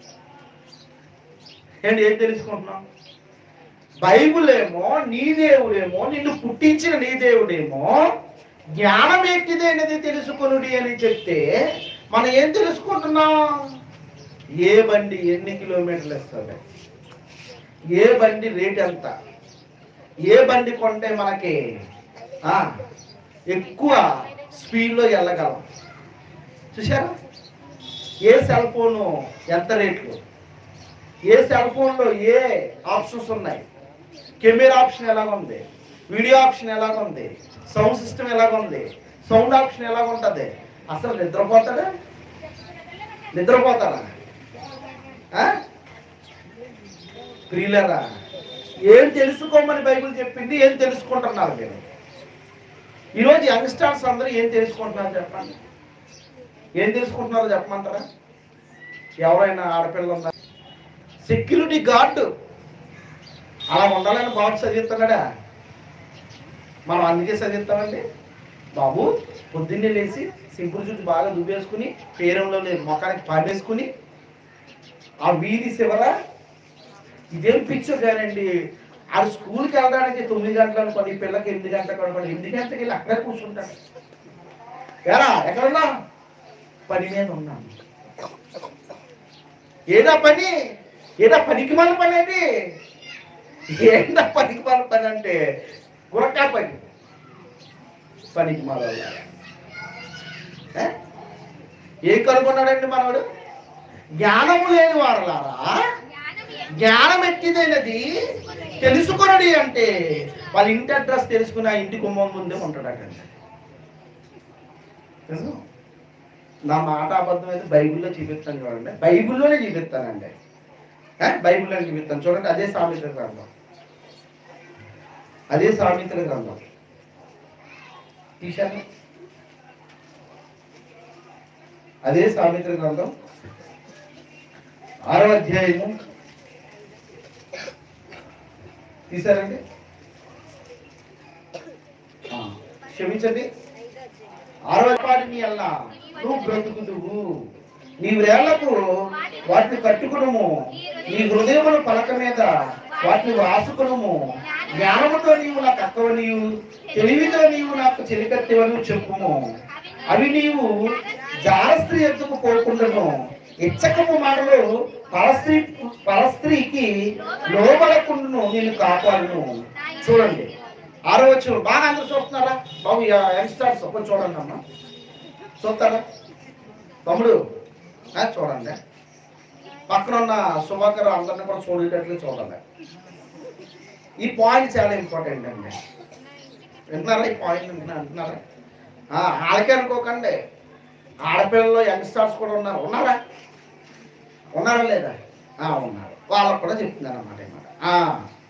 ఏంటి ఏం తెలుసుకుంటున్నాం బైబుల్ ఏమో నీ దేవుడేమో నిన్ను పుట్టించిన నీ దేవుడేమో జ్ఞానం ఎట్టిదైనది తెలుసుకొనుడి అని చెప్తే మనం ఏం తెలుసుకుంటున్నాం ఏ బండి ఎన్ని కిలోమీటర్లు ఇస్తుంది ఏ బండి రేట్ ఎంత ఏ బండి కొంటే మనకి ఆ, ఎక్కువ స్పీడ్లో వెళ్ళగలం చూసారా ఏ సెల్ ఫోను ఎంత రేట్లు ఏ సెల్ ఫోన్లో ఏ ఆప్షన్స్ ఉన్నాయి కెమెరా ఆప్షన్ ఎలాగ ఉంది వీడియో ఆప్షన్ ఎలాగ ఉంది సౌండ్ సిస్టమ్ ఎలాగ ఉంది సౌండ్ ఆప్షన్ ఎలాగ ఉంటుంది అసలు నిద్రపోతాడా నిద్రపోతాడా ఆ? ప్రియులరా ఏం తెలుసుకోమని బైబిల్ చెప్పింది ఏం తెలుసుకుంటున్నారు మీరు ఈరోజు యంగ్స్టర్స్ అందరూ ఏం తెలుసుకుంటున్నారు చెప్పండి ఏం తెలుసుకుంటున్నారో చెప్పమంటారా ఎవరైనా ఆడపిల్ల ఉందా సెక్యూరిటీ గార్డు అలా ఉండాలని బాబు చదివిస్తున్నాడా మనం అందుకే చదివిస్తామండి బాబు పొద్దున్నే లేచి సింపుల్ జుట్టు బాగా దుబ్బేసుకుని పేరంలో లేదు మొఖానికి పాడేసుకుని ఆ వీధి శివర ఇదేం పిక్చర్ కానండి ఆ స్కూల్కి వెళ్ళడానికి తొమ్మిది గంటలు అనుకోండి ఈ పిల్లకి ఎనిమిది గంటలకు అనుకోండి ఎనిమిది గంటలకు వెళ్ళి అక్కడే కూర్చుంటాడు ఎరా ఎక్కడున్నా పని మీద ఉన్నాను ఏదా పని ఏదా పనికి మన పని అది ఏందా పనికి మన పని అంటే గురకా పని పనికి మన ఏం కనుక్కున్నాడండి మనవాడు జ్ఞానము లేని వారలారా జ్ఞానము జ్ఞానం ఎట్టిదైనది తెలుసుకొనడి అంటే వాళ్ళ ఇంటి అడ్రస్ తెలుసుకుని ఆ ఇంటి గుమ్మం ముందే ఉంటాడటండి తెలుసు? నా మాట అబద్ధం అయితే బైబిల్లో చూపిస్తాను చూడండి బైబిల్లోనే చూపిస్తానండి ఏ? బైబిల్లోనే చూపిస్తాను చూడండి అదే సామెతల గ్రంథం అదే సామెతల గ్రంథం తీశాను అదే సామెతల గ్రంథం ఆరో అధ్యాయము తీసారండి ఆ, క్షమించండి ఆరో పాటిని అల్లా నువ్వు బ్రతుకుదువు నీ వేళ్లకు వాటిని కట్టుకునుము నీ హృదయముల పలక మీద వాటిని రాసుకునుము జ్ఞానముతో నీవు నాకు అక్కవనియు తెలివితో నీవు నాకు చెలికత్తెవని చెప్పుము అవి నీవు జారస్త్రీ ఎత్తుకు పోకుండాను ఇచ్చకపు మాటలు పరస్త్రీ పరస్త్రీకి లోబడకుండాను నేను కాపాడును చూడండి ఆరో వచ్చు బాగా అందరూ చూస్తున్నారా బాబు యంగ్స్టర్స్ కొంచెం చూడండి అమ్మా చూస్తారా తమ్ముడు ఆ, చూడండి పక్కన ఉన్న సుభాకర్ అందరిని కూడా చూడేటట్లు చూడండి ఈ పాయింట్ చాలా ఇంపార్టెంట్ అండి వింటున్నారా ఈ పాయింట్ వింటున్నా- వింటున్నారా ఆ, వాళ్ళకే అనుకోకండి ఆడపిల్లలు యంగ్స్టర్స్ కూడా ఉన్నారు ఉన్నారా ఉన్నారా లేదా ఆ, ఉన్నారు వాళ్ళకు కూడా చెప్తున్నాను అన్నమాట అనమాట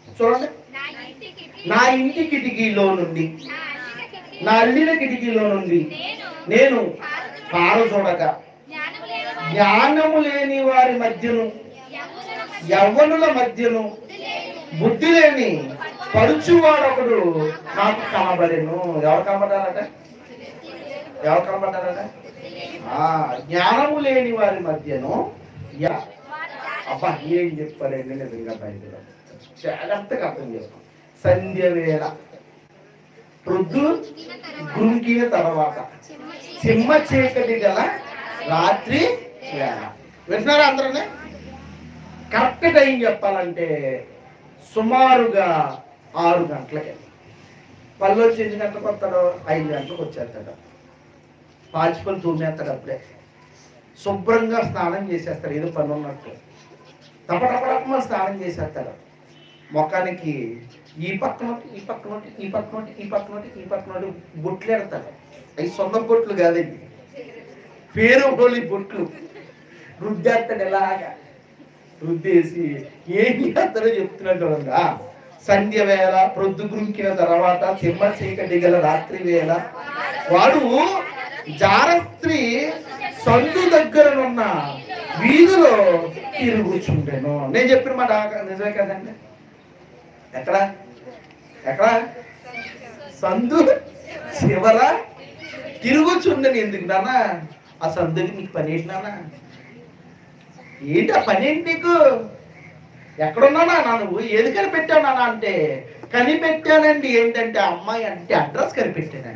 చూడండి నా ఇంటికి నా ఇంటి కిటికీలో నుండి నా అల్లిన కిటికీ నా అల్లిన కిటికీలో నుండి నేను నేను పార చూడగా జ్ఞానం లేని వారి జ్ఞానము లేని వారి మధ్యను యవ్వనుల మధ్య యవ్వనుల మధ్యను బుద్ధి లేని పడుచువాడొకడు నాకు కనబడెను ఎవరు కనబడ్డారట ఎవరు కనబడ్డారట ఆ జ్ఞానము లేని వారి మధ్యను యా అబ్బా ఏం చెప్పారండి నిజంగా బయట జాగ్రత్తగా అర్థం చేసుకో సంధ్య వేళ ప్రొద్దు గుంకిన తర్వాత సింహ చీకటి గల రాత్రి వేళ వింటున్నారా అందరూ కరెక్ట్ టైం చెప్పాలంటే సుమారుగా ఆరు గంటలకి పళ్ళు వచ్చి ఎన్ని గంటలకు వస్తాడో ఐదు గంటలకు వచ్చేస్తాడు పాచిపల్లి తూమేస్తాడు అప్పుడే శుభ్రంగా స్నానం చేసేస్తాడు ఏదో పని ఉన్నట్టు తపటపడమ స్నానం చేసేస్తాడు ముఖానికి ఈ పక్కన ఒకటి, ఈ పక్కన ఒకటి, ఈ పక్కన ఒకటి, ఈ పక్కన ఒకటి, ఈ పక్కన ఒకటి బొట్లు ఎడతాడు అవి సొంత బొట్లు కాదండి పేరు హోలీ బొట్లు రుద్దేస్తాడు ఎలాగా రుద్దేసి ఏం చేస్తాడో చెప్తున్నాడు చూడండి. ఆ, సంధ్య వేళ ప్రొద్దు గురింకిన తర్వాత సింహ చీకటి గల రాత్రి వేళ వాడు జారస్త్రి సందు దగ్గరనున్న వీధిలో తిరుగుచుండెను నేను చెప్పిన మాట ఆ- నిజమే కదండి ఎక్కడ ఎక్కడ సందు చివర తిరుగుచుండని ఎందుకు నాన్న ఆ సందుకి నీకు పని ఏంటి నాన్న ఏంటి ఆ పని ఏంటి నీకు ఎక్కడున్నానా నా నువ్వు ఏది కనిపెట్టావు నాన్న అంటే కనిపెట్టానండి ఏంటంటే ఆ అమ్మాయి అంటే అడ్రస్ కనిపెట్టానండి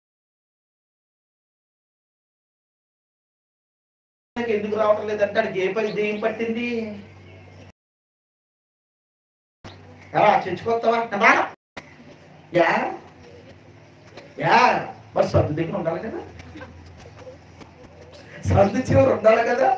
నాకు ఎందుకు రావటం లేదంటే అడిగి ఏ పని దేం పట్టింది ఎలా చర్చుకొస్తావా కదా యా యా మరి సందు దగ్గర ఉండాలి కదా సందు చివరి ఉండాలి కదా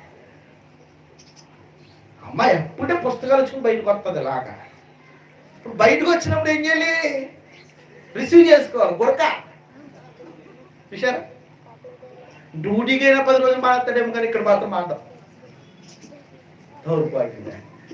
అమ్మ ఎప్పుడే పుస్తకాలు వచ్చుకుని బయటకు వస్తుంది ఇలాగా ఇప్పుడు బయటకు వచ్చినప్పుడు ఏం చేయాలి రిసీవ్ చేసుకోవాలి గురక చూసారా డ్యూటీకి అయినా పది రోజులు మాట్లాడేమో కానీ ఇక్కడ మాత్రం మాట్లాడు దౌర్భాగ్యమే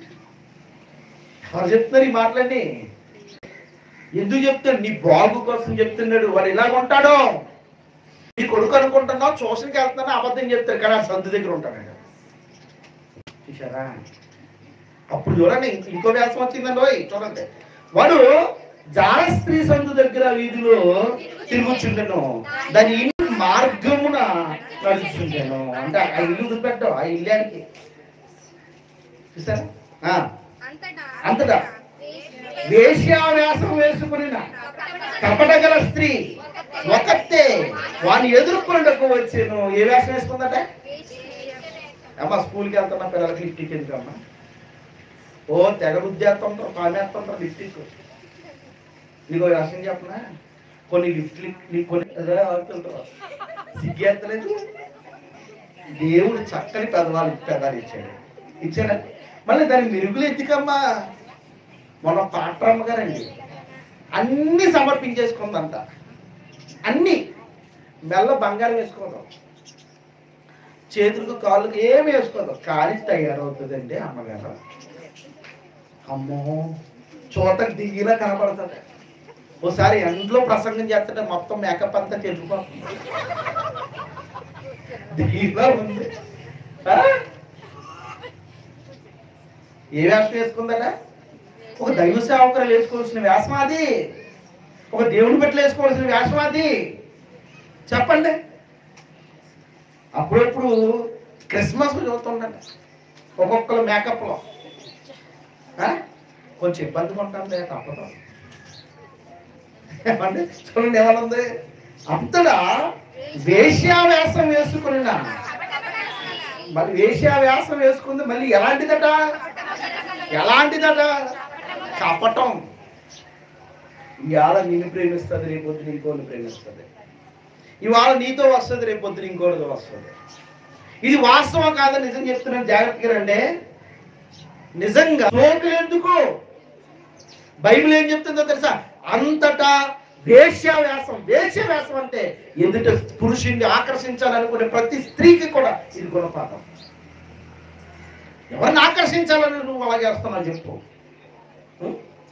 ఎవరు చెప్తున్నారు ఈ మాటలన్నీ ఎందుకు చెప్తాడు నీ బాగు కోసం చెప్తున్నాడు వాడు ఇలా ఉంటాడు నీ కొడుకు అనుకుంటున్నావు ట్యూషన్కి వెళ్తున్నా అబద్ధం చెప్తాడు కానీ ఆ సందు దగ్గర ఉంటాడు చూసారా అప్పుడు చూడండి ఇంక- ఇంకో వ్యాసం వచ్చిందండి ఓయ్ చూడండి వాడు జాన స్త్రీ సందు దగ్గర వీధిలో తిరుగుచుండెను దాని ఇంటి మార్గమున నడుచుండెను అంటే ఆ ఇల్లు వదిలిపెట్టావు ఆ ఇల్లానికి చూసారా ఆ, అంతటా అంతటా వేశ్యావ్యాసం వేసుకుని కపటగల స్త్రీ ఒకతే వాని ఎదుర్కొండకు వచ్చాను ఏ వేషం వేసుకుందట అమ్మ స్కూల్కి వెళ్తున్నా పిల్లలకి లిఫ్టిక్ ఎందుకమ్మా ఓ తెగ రుద్దేస్తుంటారు కామేస్తుంటారు లిఫ్టిక్ నీకు విషయం చెప్పనా కొన్ని లిఫ్ట్లు కొన్ని అదే ఆడుతుంటారు సిగ్గేస్తలేదు దేవుడు చక్కని పెదవాళ్ళు పెదాలు ఇచ్చాడు ఇచ్చాడా మళ్ళీ దాని మెరుగులు ఎత్తికమ్మా మొన్న పాట్రమ్మ గారండి అన్ని సమర్పించేసుకుందంట అన్ని మెల్ల బంగారం వేసుకోదాం చేతులకు కాళ్ళకు ఏమి వేసుకోదాం కాలి తయారవుతుందండి అమ్మగారు అమ్మో చోట దిగిలా కనపడుతుంది ఓసారి ఎండ్లో ప్రసంగం చేస్తుంటే మొత్తం మేకప్ అంతా చెల్లిపోతుంది దిగిలా ఉంది ఆ? ఏ వేషం వేసుకుందట ఒక దైవ సేవకులు వేసుకోవాల్సిన వేషం అది ఒక దేవుని పెట్టి వేసుకోవాల్సిన వేషం అది చెప్పండి అప్పుడప్పుడు క్రిస్మస్ చూస్తుండండి ఒక్కొక్కరు మేకప్లో ఆ? కొంచెం ఇబ్బందిగా ఉంటుంది తప్పదు ఏమండి చూడండి ఏమనుంది అంతటా వేశ్యావేషం వేసుకున్న మరి వేశ్యావేషం వేసుకుంది మళ్ళీ ఎలాంటిదట ఎలాంటిదట కపటం ఇవాళ నిన్ను ప్రేమిస్తుంది రేపొద్దున ఇంకోని ప్రేమిస్తుంది ఇవాళ నీతో వస్తుంది రేపొద్దున ఇంకోటితో వస్తుంది ఇది వాస్తవం కాదని నిజం చెప్తున్నాను జాగ్రత్తగా రండి నిజంగా సోకులు ఎందుకు బైబిల్ ఏం చెప్తుందో తెలుసా అంతటా వేశ్యావ్యాసం వేశ్యావ్యాసం అంటే ఎదుట పురుషుణ్ణి ఆకర్షించాలనుకునే ప్రతి స్త్రీకి కూడా ఇది గుణపాఠం ఎవరిని ఆకర్షించాలని నువ్వు అలా చేస్తున్నావు చెప్పు ఉం?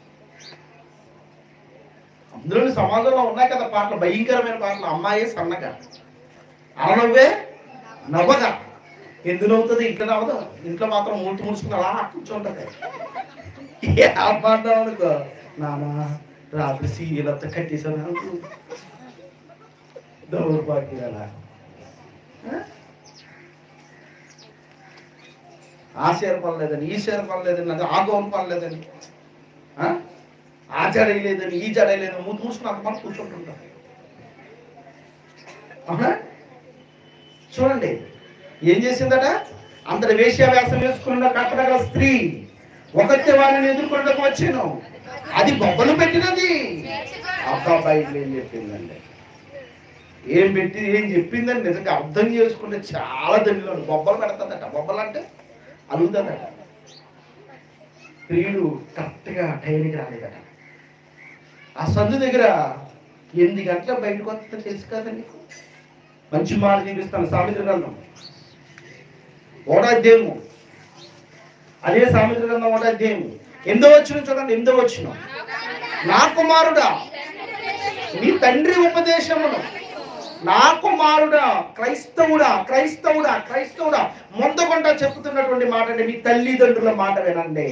ఇందులో సమాజంలో ఉన్నాయి కదా పాటలు భయంకరమైన పాటలు అమ్మాయి సన్నగా అలనవ్వే నవ్వగా ఎందుకు నవ్వుతుంది ఇంట్లో నవ్వదు ఇంట్లో మాత్రం మూటి ముడుచుకుని అలా కూర్చుంటది ఏ అమ్మాడదాం అనుకో నానా రాత్రి సీరియల్ అంతా కట్టేసాను అనుకో దౌర్భాగ్యం అలా ఆ షేర్ పర్లేదని ఈ షేర్ పర్లేదని అది ఆ గౌన్ పర్లేదని ఆ? ఆ జడలేదని ఈ జడలేదని మూతి మూసుకుని అంతమంది కూర్చుంటుంటారు అవునా చూడండి ఏం చేసిందట అంతటి వేశ్యావ్యాసం వేసుకున్న కట్టడగల స్త్రీ ఒకటి వారిని ఎదుర్కొనడానికి వచ్చాను అది బొబ్బలు పెట్టినది అబ్బా బయట ఏం చెప్పిందండి ఏం పెట్టి ఏం చెప్పిందని నిజంగా అర్థం చేసుకుంటే చాలా దండిలో బొబ్బలు పెడతాదట బొబ్బలు అంటే అలుగుతుందట ప్రియుడు కరెక్ట్గా టైంకి రాలేదట ఆ సందు దగ్గర ఎనిమిది గంటల బయటకు వస్తే తెలుసు కదా నీకు మంచి మాట చూపిస్తాను సామెత్ర గ్రంథం ఓడాధ్యాయము అదే సామెత్ర గ్రంథం ఓడాధ్యాయము ఎందో వచ్చిన చూడండి ఎందో వచ్చిన నా కుమారుడా నీ తండ్రి ఉపదేశమును నా కుమారుడా క్రైస్తవుడా క్రైస్తవుడా క్రైస్తవుడా ముందకుండా చెప్తున్నటువంటి మాట అంటే మీ తల్లిదండ్రుల మాట వినండి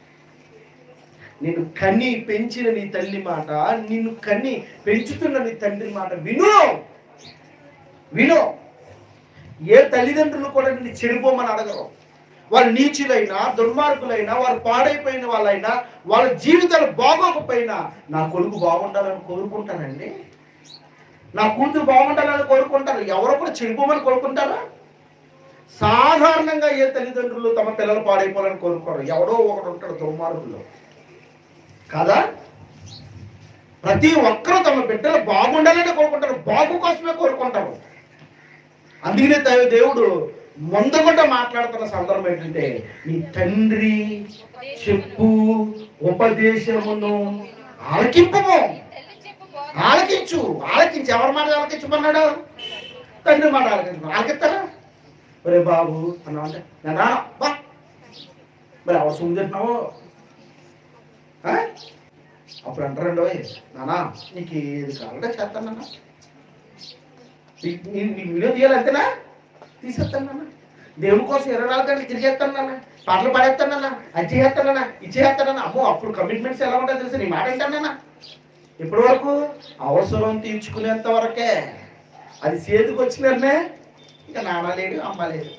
నిన్ను కని పెంచిన నీ తల్లి మాట నిన్ను కని పెంచుతున్న నీ తండ్రి మాట విను విను ఏ తల్లిదండ్రులు కూడా నిన్ను చెడిపోమని అడగరు వాళ్ళు నీచులైనా దుర్మార్గులైనా వారు పాడైపోయిన వాళ్ళైనా వాళ్ళ జీవితాలు బాగోకపోయినా నా కొడుకు బాగుండాలని కోరుకుంటానండి నా కూతురు బాగుండాలని కోరుకుంటారు ఎవరో కూడా చెడిపోమని కోరుకుంటారా సాధారణంగా ఏ తల్లిదండ్రులు తమ పిల్లలు పాడైపోవాలని కోరుకోరు ఎవడో ఒకడు ఉంటాడు దుర్మార్గులు కాదా ప్రతి ఒక్కరూ తమ బిడ్డలు బాగుండాలని కోరుకుంటారు బాగు కోసమే కోరుకుంటారు అందుకనే దైవ- దేవుడు ముందుకుండా మాట్లాడుతున్న సందర్భం ఏంటంటే నీ తండ్రి చెప్పు ఉపదేశమును ఆలకింపము ఆలకించు ఆలకించు ఎవరి మాట ఆలకించమన్నాడు తండ్రి మాట ఆలకించు ఆలకిస్తారా ఒరే బాబు అన్నా అంటే నేను రాను బా మరి ఎవరు సొమ్ము తింటున్నావు ఆ? అప్పుడు అంటారండి ఓయ్ నానా నీకు ఏది కావాలంటే చేస్తానన్నా నీ- నీ- నీ వీడియో తీయాలి అంతేనా తీసేస్తాను నాన్న దేవుని కోసం ఇరవై నాలుగు గంటలు తిరిగేస్తాను నాన్న పాటలు పాడేస్తాను నాన్న అది చేస్తానన్నా ఇది చేస్తానన్నా అమ్మో అప్పుడు కమిట్మెంట్స్ ఎలా ఉంటాయో తెలుసు నీ మాట ఏంటన్నా ఇప్పటి వరకు అవసరం తీర్చుకునేంత వరకే అది చేతికి వచ్చిననే ఇంకా నాన్న లేడు అమ్మ లేదు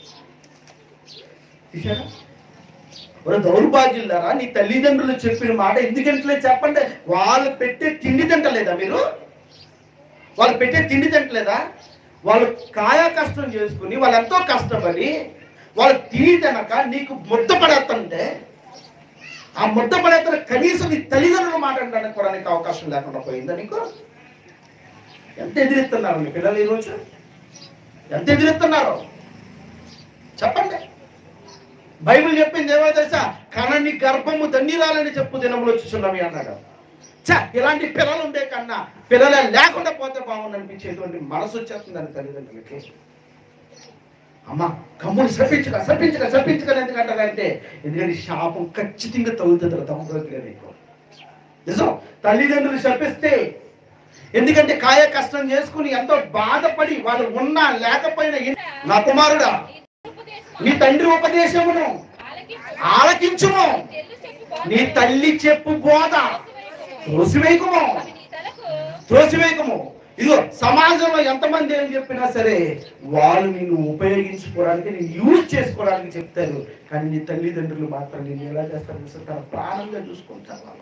చూసారా ఒక దౌర్భాగ్యులారా నీ తల్లిదండ్రులు చెప్పిన మాట ఎందుకంటే చెప్పండి వాళ్ళు పెట్టే తిండి తింటలేదా మీరు వాళ్ళు పెట్టే తిండి తింటలేదా వాళ్ళు కాయా కష్టం చేసుకుని వాళ్ళు ఎంతో కష్టపడి వాళ్ళు తిని తినక నీకు ముద్ద పడేస్తుంటే ఆ ముద్ద పడేస్తున్న కనీసం నీ తల్లిదండ్రులు మాట్లాడడానికి కూడా నీకు అవకాశం లేకుండా పోయిందా నీకు ఎంత ఎదిరిస్తున్నారు మీ పిల్లలు ఈరోజు ఎంత ఎదిరిస్తున్నారు చెప్పండి బైబిల్ చెప్పింది ఏమో తెలుసా కనని గర్భము ధన్యురాలని చెప్పు దినములు వచ్చుచున్నవి అన్నాడు చ ఇలాంటి పిల్లలు ఉండే కన్నా పిల్లలే లేకుండా పోతే బాగుంది అనిపించేటువంటి మనసు వచ్చేస్తుందని తల్లిదండ్రులకి అమ్మ కమ్ముని సపించక సపించక సపించక ఎందుకంటారంటే ఎందుకంటే శాపం ఖచ్చితంగా తగులుతుంది తమ్ముడుగా నీకు నిజం తల్లిదండ్రులు శపిస్తే ఎందుకంటే కాయ కష్టం చేసుకుని ఎంతో బాధపడి వాళ్ళు ఉన్నా లేకపోయినా ఎన్- నా కుమారుడా నీ తండ్రి ఉపదేశమును ఆలకించుము నీ తల్లి చెప్పు బోధ త్రోసివేయకము త్రోసివేయకము ఇదిగో సమాజంలో ఎంతమంది ఏం చెప్పినా సరే వాళ్ళు నిన్ను ఉపయోగించుకోవడానికి నేను యూజ్ చేసుకోవడానికి చెప్తారు కానీ నీ తల్లిదండ్రులు మాత్రం నేను ఎలా చేస్తారు తెలుసా? తన ప్రాణంగా చూసుకుంటారు వాళ్ళు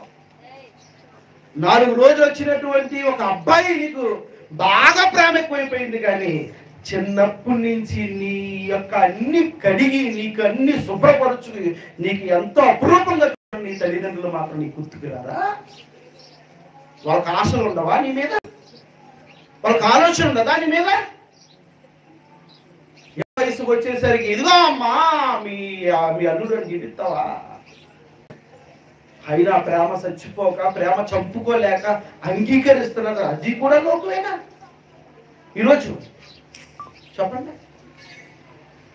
నాలుగు రోజులు వచ్చినటువంటి ఒక అబ్బాయి నీకు బాగా ప్రేమ ఎక్కువైపోయింది కానీ చిన్నప్పటి నుంచి నీ యొక్క అన్ని కడిగి నీకు అన్ని శుభ్రపరచుని నీకు ఎంతో అపురూపంగా చూడని నీ తల్లిదండ్రులు మాత్రం నీ గుర్తుకు రారా వాళ్ళకి ఆశలు ఉండవా నీ మీద వాళ్ళకి ఆలోచన ఉండదా నీ మీద ఏ వయసుకు వచ్చేసరికి ఇదిగో అమ్మా మీ మీ అల్లుడు జీవిస్తావా అయినా ప్రేమ చచ్చిపోక ప్రేమ చంపుకోలేక అంగీకరిస్తున్నారు అది కూడా లోకమేనా ఈరోజు చెప్పండి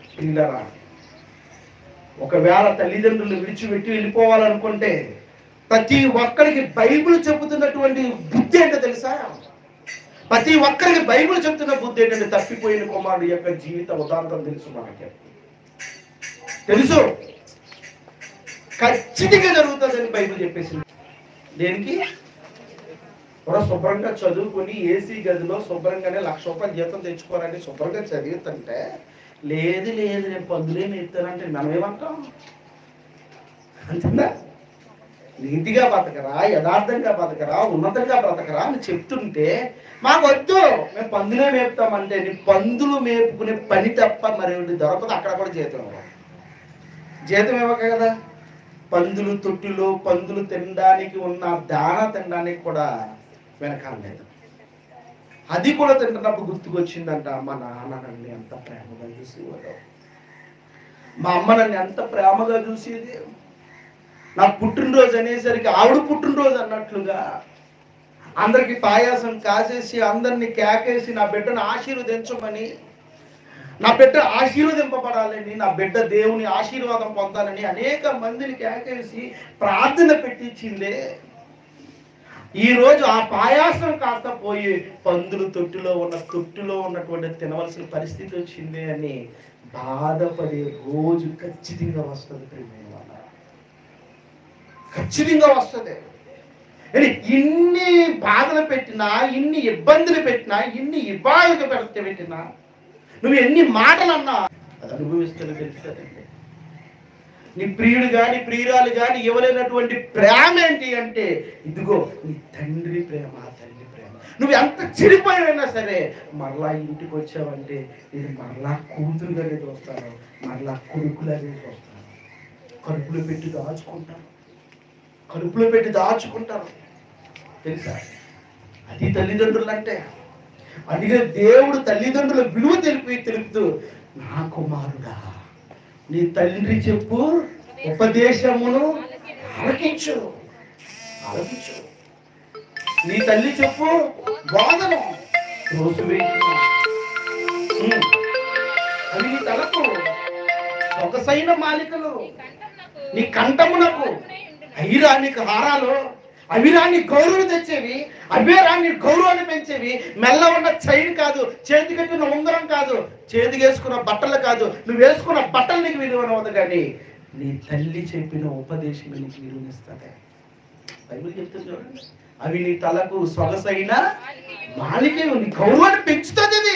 పిల్లరా ఒకవేళ తల్లిదండ్రులు విడిచిపెట్టి వెళ్ళిపోవాలనుకుంటే ప్రతి ఒక్కరికి బైబిల్ చెబుతున్నటువంటి బుద్ధి ఏంటో తెలుసా ప్రతి ఒక్కరికి బైబిల్ చెప్తున్న బుద్ధి ఏంటంటే తప్పిపోయిన కుమారుడు యొక్క జీవిత ఉదాంతం తెలుసు మనకి తెలుసు ఖచ్చితంగా జరుగుతుందని బైబిల్ చెప్పేసింది దేనికి ఎవరో శుభ్రంగా చదువుకొని ఏసీ గదిలో శుభ్రంగానే లక్ష రూపాయలు జీతం తెచ్చుకోవాలని శుభ్రంగా చదువుతుంటే లేదు లేదు నేను పందులే ఎత్తానంటే మనం ఏమంటాం అంతేనా నీతిగా బతకరా యథార్థంగా బతకరా ఉన్నతంగా బ్రతకరా అని చెప్తుంటే మాకు వద్దు మేము పందులే మేపుతామంటే నీ పందులు మేపుకునే పని తప్ప మరి దొరకదు అక్కడ కూడా జీతం ఇవ్వరు. జీతం ఇవ్వక కదా పందులు తొట్టిలో పందులు తినడానికి ఉన్న దాన తినడానికి కూడా వెనకాలేదు అది కూడా తింటున్నప్పుడు గుర్తుకొచ్చిందంట మా నాన్న నన్ను ఎంత ప్రేమగా చూసేవాడు మా అమ్మ నన్ను ఎంత ప్రేమగా చూసేది నా పుట్టినరోజు అనేసరికి ఆవిడ పుట్టినరోజు అన్నట్లుగా అందరికి పాయాసం కాసేసి అందరిని కేకేసి నా బిడ్డను ఆశీర్వదించమని నా బిడ్డ ఆశీర్వదింపబడాలని నా బిడ్డ దేవుని ఆశీర్వాదం పొందాలని అనేక మందిని కేకేసి ప్రార్థన పెట్టించిందే ఈ రోజు ఆ పాయాసం కాస్త పోయి పందులు తొట్టిలో ఉన్న తొట్టిలో ఉన్నటువంటి తినవలసిన పరిస్థితి వచ్చింది అని బాధపడే రోజు ఖచ్చితంగా వస్తుంది ప్రియమైన వాళ్ళారా. ఖచ్చితంగా వస్తుంది కానీ ఇన్ని బాధలు పెట్టినా ఇన్ని ఇబ్బందులు పెట్టినా ఇన్ని ఇబ్బందులు పెడితే పెట్టినా నువ్వు ఎన్ని మాటలు అన్నా అది అనుభవిస్తున్న తెలుస్తుందండి నీ ప్రియుడు కానీ ప్రియురాలు కానీ ఇవ్వలేనటువంటి ప్రేమ ఏంటి అంటే ఇదిగో నీ తండ్రి ప్రేమ తల్లి ప్రేమ నువ్వు ఎంత చెడిపోయినా సరే మరలా ఇంటికి వచ్చావంటే ఇది మరలా కూతురుగానే చూస్తాను మరలా కొడుకులాగే చూస్తాను కడుపులో పెట్టి దాచుకుంటాను కడుపులో పెట్టి దాచుకుంటారు తెలుసా అది తల్లిదండ్రులు అంటే అందుకే దేవుడు తల్లిదండ్రుల విలువ తెలిపి తెలుపుతూ నా కుమారుడా నీ తండ్రి చెప్పు ఉపదేశమును ఆలకించు ఆలకించు నీ తల్లి చెప్పు బోధను రోజు అవి నీ తలకు సొగసైన మాలికలు నీ కంఠమునకు అవిరా నీకు హారాలు అవిరా నీ గౌరవం తెచ్చేవి అవేరా నీ గౌరవాన్ని పెంచేవి మెల్ల ఉన్న చైన్ కాదు చేతి కట్టిన ఉంగరం కాదు చేతికి వేసుకున్న బట్టలు కాదు నువ్వు వేసుకున్న బట్టలు నీకు విలువనవదు కానీ నీ తల్లి చెప్పిన ఉపదేశం నీకు విలువనిస్తుంది బైబిల్ చెప్తుంది చూడండి అవి నీ తలకు సొగసైన మాలికే నీ గౌరవాన్ని పెంచుతుంది ఇది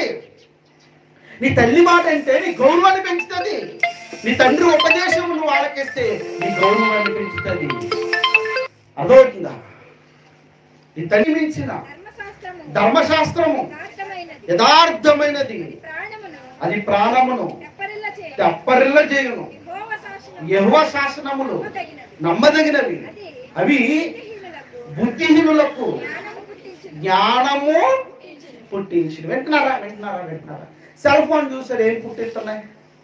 నీ తల్లి మాట అంటే నీ గౌరవాన్ని పెంచుతుంది నీ తండ్రి ఉపదేశం నువ్వు ఆలకిస్తే నీ గౌరవాన్ని పెంచుతుంది అదవుతుందా నీ తల్లి మించిన ధర్మశాస్త్రము ధర్మశాస్త్రము యథార్థమైనది యథార్థమైనది అది ప్రాణమును అది ప్రాణమును తెప్పరిల్ల చేయ తెప్పరిల్ల చేయును యెహోవా శాసనము యెహోవా శాసనములు నమ్మదగినది. నమ్మదగినవి అది అవి బుద్ధిహీనులకు బుద్ధిహీనులకు జ్ఞానము పుట్టించును. జ్ఞానము పుట్టించును. పుట్టించి వింటున్నారా వింటున్నారా వింటున్నారా సెల్ ఫోన్ చూసారు ఏం పుట్టిస్తున్నాయి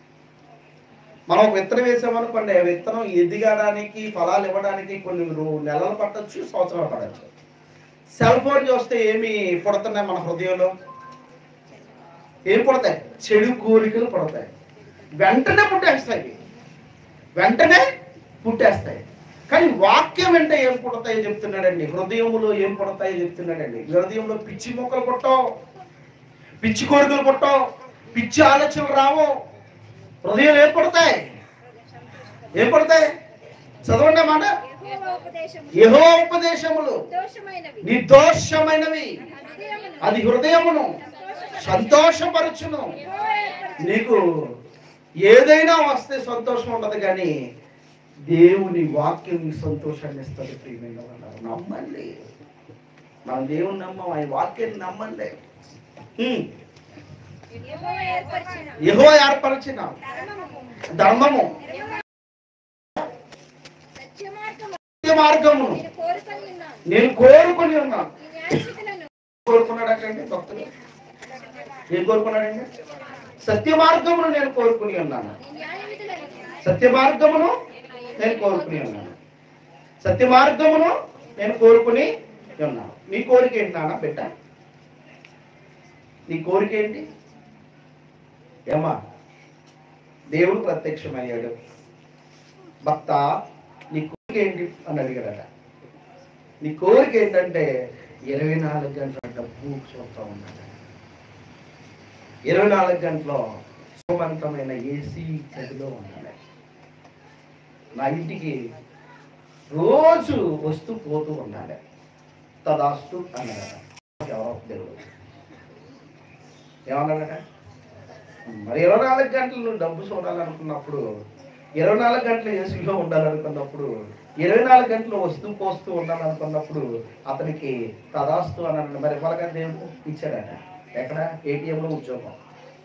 మనం ఒక విత్తనం వేసామనుకోండి ఆ విత్తనం ఎదిగడానికి ఫలాలు ఇవ్వడానికి కొన్ని రో- నెలలు పట్టొచ్చు సంవత్సరాలు పడచ్చు సెల్ ఫోన్ చూస్తే ఏమి పుడుతున్నాయి మన హృదయంలో ఏం పుడతాయి చెడు కోరికలు పుడతాయి వెంటనే పుట్టేస్తాయి వెంటనే పుట్టేస్తాయి కానీ వాక్యం వెంట ఏం పుడతాయో చెప్తున్నాడండి హృదయంలో ఏం పుడతాయో చెప్తున్నాడండి హృదయంలో పిచ్చి మొక్కలు పుట్టవు పిచ్చి కోరికలు పుట్టవు పిచ్చి ఆలోచనలు రావు హృదయం ఏం పుడతాయి ఏం పుడతాయి చదవండి మాట యెహోవా ఉపదేశము ఏహో ఉపదేశములు దోషమైనవి నిర్దోషమైనవి హృదయమును అది హృదయమును సంతోషపరచును యెహోవా ఏర్పరచును. నీకు ఏదైనా వస్తే సంతోషం ఉండదు కానీ దేవుని వాక్యం నీకు సంతోషాన్ని ఇస్తుంది ప్రియమైన వాళ్ళారా. నమ్మండి మనం దేవుని నమ్మం ఆయన వాక్యాన్ని నమ్మండి హ్మ్. యెహోవా ఏర్పరిచిన యెహోవా ఏర్పరిచిన ధర్మము ధర్మము సత్యమార్గము సత్య మార్గమును నేను కోరుకొని ఉన్నాను నేను కోరుకొని ఉన్నాను ఈ న్యాయస్థితులను కోరుకున్నాడంటే భక్తులు ఏం కోరుకున్నాడండి సత్య మార్గమును నేను కోరుకుని ఉన్నాను ఈ న్యాయ విధులను సత్య మార్గమును నేను కోరుకుని ఉన్నాను సత్య మార్గమును నేను కోరుకుని ఉన్నాను నీ కోరిక ఏంటి నాన్న బిడ్డ నీ కోరిక ఏంటి ఏమా దేవుడు ప్రత్యక్షమయ్యాడు భక్త నీ కోరిక ఏంటి అని అడిగాడట నీ కోరిక ఏంటంటే ఇరవై నాలుగు గంటల డబ్బు చూస్తూ ఉండాలి ఇరవై నాలుగు గంటలు సుమంతమైన ఏసీ గదిలో ఉండాలి నా ఇంటికి రోజు వస్తూ పోతూ ఉండాలి తదాస్తు అన్నాడట ఎవరో దేవుడు ఏమన్నాడట మరి ఇరవై నాలుగు గంటలు నువ్వు డబ్బు చూడాలనుకున్నప్పుడు ఇరవై నాలుగు గంటలు ఏసీలో ఉండాలనుకున్నప్పుడు ఇరవై నాలుగు గంటలు వస్తూ పోస్తూ ఉండాలనుకున్నప్పుడు అతనికి తదాస్తు అన్నాడు మరి ఇవ్వగా దేవుడు ఇచ్చాడట ఎక్కడ ఏటీఎంలో ఉద్యోగం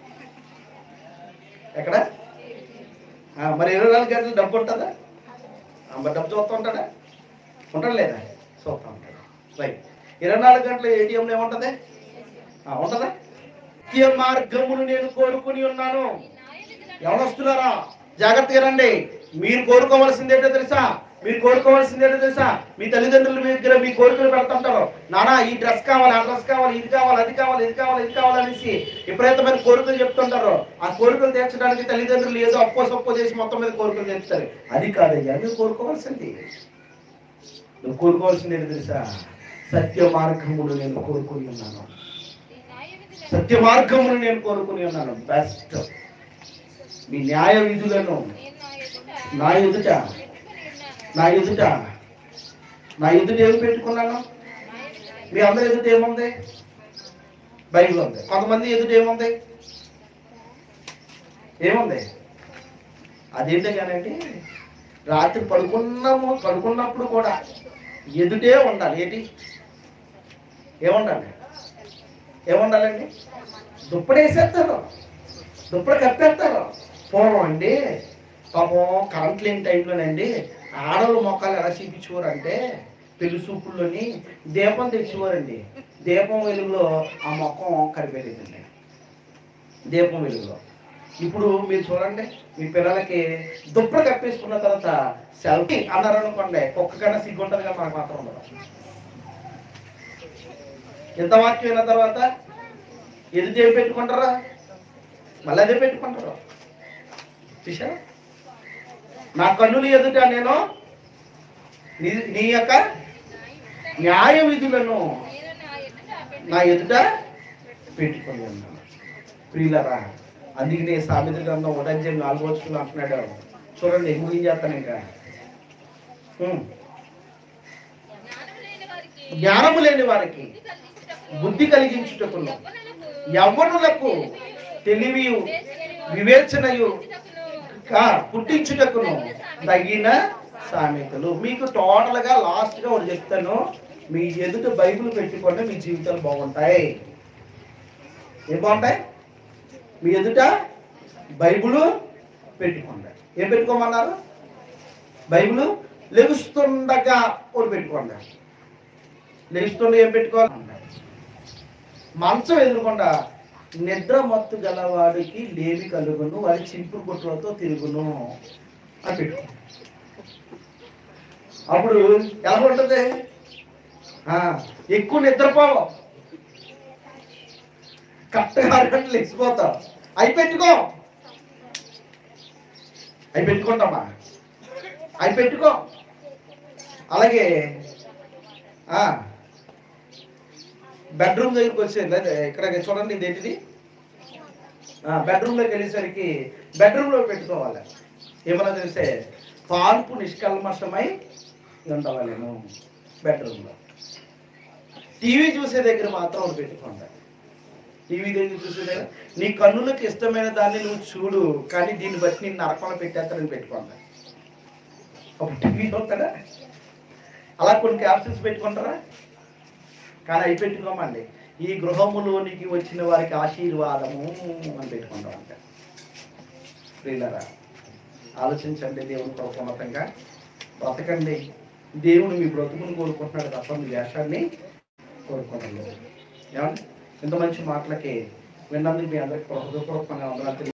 ఎక్కడ ఆ, మరి ఇరవై నాలుగు గంటలు డబ్బు ఉంటుందా ఆ, మరి డబ్బు చూస్తూ ఉంటాడా ఉంటాడు లేదా చూస్తూ ఉంటాడు రైట్ ఇరవై నాలుగు గంటలు ఏటీఎంలో ఏముంటుంది ఆ, ఉంటుందా నిత్య మార్గమును నేను కోరుకుని ఉన్నాను ఎవరు వస్తున్నారా జాగ్రత్తగా రండి మీరు కోరుకోవాల్సింది ఏంటో తెలుసా మీరు కోరుకోవాల్సింది ఏంటో తెలుసా మీ తల్లిదండ్రుల దగ్గర మీ కోరికలు పెడుతుంటారు నానా ఈ డ్రెస్ కావాలి ఆ డ్రెస్ కావాలి ఇది కావాలి అది కావాలి ఇది కావాలి ఇది కావాలి అనేసి విపరీతమైన కోరికలు చెప్తుంటారు ఆ కోరికలు తీర్చడానికి తల్లిదండ్రులు ఏదో అప్పో సప్పో చేసి మొత్తం మీద కోరికలు తీర్చుతారు అది కాదయ్యా మీరు కోరుకోవాల్సింది నువ్వు కోరుకోవాల్సింది ఏంటో తెలుసా సత్య మార్గమును నేను కోరుకుని ఉన్నాను సత్య మార్గమును నేను కోరుకుని ఉన్నాను బెస్ట్ మీ న్యాయ విధులను నా ఎదుట నా ఎదుట నా ఎదుట ఏమి పెట్టుకున్నాను మీ అందరి ఎదుట ఏముంది బైబిల్ ఉంది కొంతమంది ఎదుట ఏముంది ఏముంది అదేంటే కానండి రాత్రి పడుకున్నాము పడుకున్నప్పుడు కూడా ఎదుటే ఉండాలి ఏంటి ఏముండాలి ఏముండాలండి దుప్పటి వేసేస్తారు దుప్పటి కప్పేస్తారు పూర్వం అండి పాపం కరెంట్ లేని టైంలోనండి ఆడవాళ్ళు మొక్కలు ఎలా చూపించేవారంటే పెళ్లి సూపుల్లోని దీపం తెచ్చేవారండి దీపం వెలుగులో ఆ మొక్కం కరిపేదండి దీపం వెలుగులో ఇప్పుడు మీరు చూడండి మీ పిల్లలకి దుప్పటి కప్పేసుకున్న తర్వాత సెల్ఫీ అన్నారు అనుకోండి కుక్క కన్నా సిగ్గు ఉంటుంది కదా మనకు మాత్రం ఉండదు ఎంత వాక్యం అయిన తర్వాత ఎదుటి ఏం పెట్టుకుంటారా మళ్ళీ అదే పెట్టుకుంటారు చూసా నా కన్నులు ఎదుట నేను నీ నీ యొక్క న్యాయ విధులను నా ఎదుట పెట్టుకొని ఉన్నాను ప్రియులరా అందుకనే సామెత గ్రంథం ఉదయం నాలుగు వచ్చుకుని అంటున్నాడు చూడండి ఏం చేస్తాను ఇంకా ఉం. జ్ఞానము లేని వారికి బుద్ధి కలిగించుటకును యవ్వనులకు తెలివియు వివేచనయు ఆ, పుట్టించుటకును తగిన సామెతలు మీకు టోటల్ గా లాస్ట్ గా ఒకటి చెప్తాను మీ ఎదుట బైబిల్ పెట్టుకోండి మీ జీవితాలు బాగుంటాయి ఏం బాగుంటాయి మీ ఎదుట బైబిల్ పెట్టుకోండి ఏం పెట్టుకోమన్నారు బైబిల్ లెగుస్తుండగా ఒకటి పెట్టుకోండి లెగుస్తుండగా ఏం పెట్టుకోవాలి మంచం ఎదురుకుండా నిద్ర మత్తు గలవాడికి లేమి కలుగును వాడి చింపురు కొట్టులతో తిరుగును అని పెట్టుకో అప్పుడు ఎలా ఉంటుంది ఆ, ఎక్కువ నిద్రపోవు కరెక్ట్గా ఆరు గంటలు లేచిపోతావు అవి పెట్టుకో అవి పెట్టుకుంటామా అవి పెట్టుకో అలాగే ఆ, బెడ్రూమ్ దగ్గరికి వచ్చే లేదా ఇక్కడ చూడండి ఇదేంటిది బెడ్రూమ్లోకి వెళ్ళేసరికి బెడ్రూమ్లో పెట్టుకోవాలి ఏమన్నా తెలిస్తే పాన్పు నిష్కల్మషమై ఉండవాలేను బెడ్రూమ్లో టీవీ చూసే దగ్గర మాత్రం ఒకటి పెట్టుకోండి టీవీ దగ్గర చూసే దగ్గర నీ కన్నులకు ఇష్టమైన దాన్ని నువ్వు చూడు కానీ దీన్ని బట్టి నేను నరకంలో పెట్టేస్తానని పెట్టుకోండి అప్పుడు టీవీ చూస్తాడా అలా కొన్ని క్యాప్సూల్స్ పెట్టుకుంటారా కానీ అవి పెట్టుకోమండి ఈ గృహములోనికి వచ్చిన వారికి ఆశీర్వాదము అని పెట్టుకుంటామంట ప్రియులరా ఆలోచించండి దేవుని కోపమతంగా బ్రతకండి దేవుడు మీ బ్రతుకుని కోరుకుంటున్నాడు తప్ప మీ వేషాన్ని కోరుకోవడం లేదు ఏమండి ఇంత మంచి మాటలకి విన్నందుకు మీ అందరికీ హృదయపూర్వకంగా వందనాలు తెలియ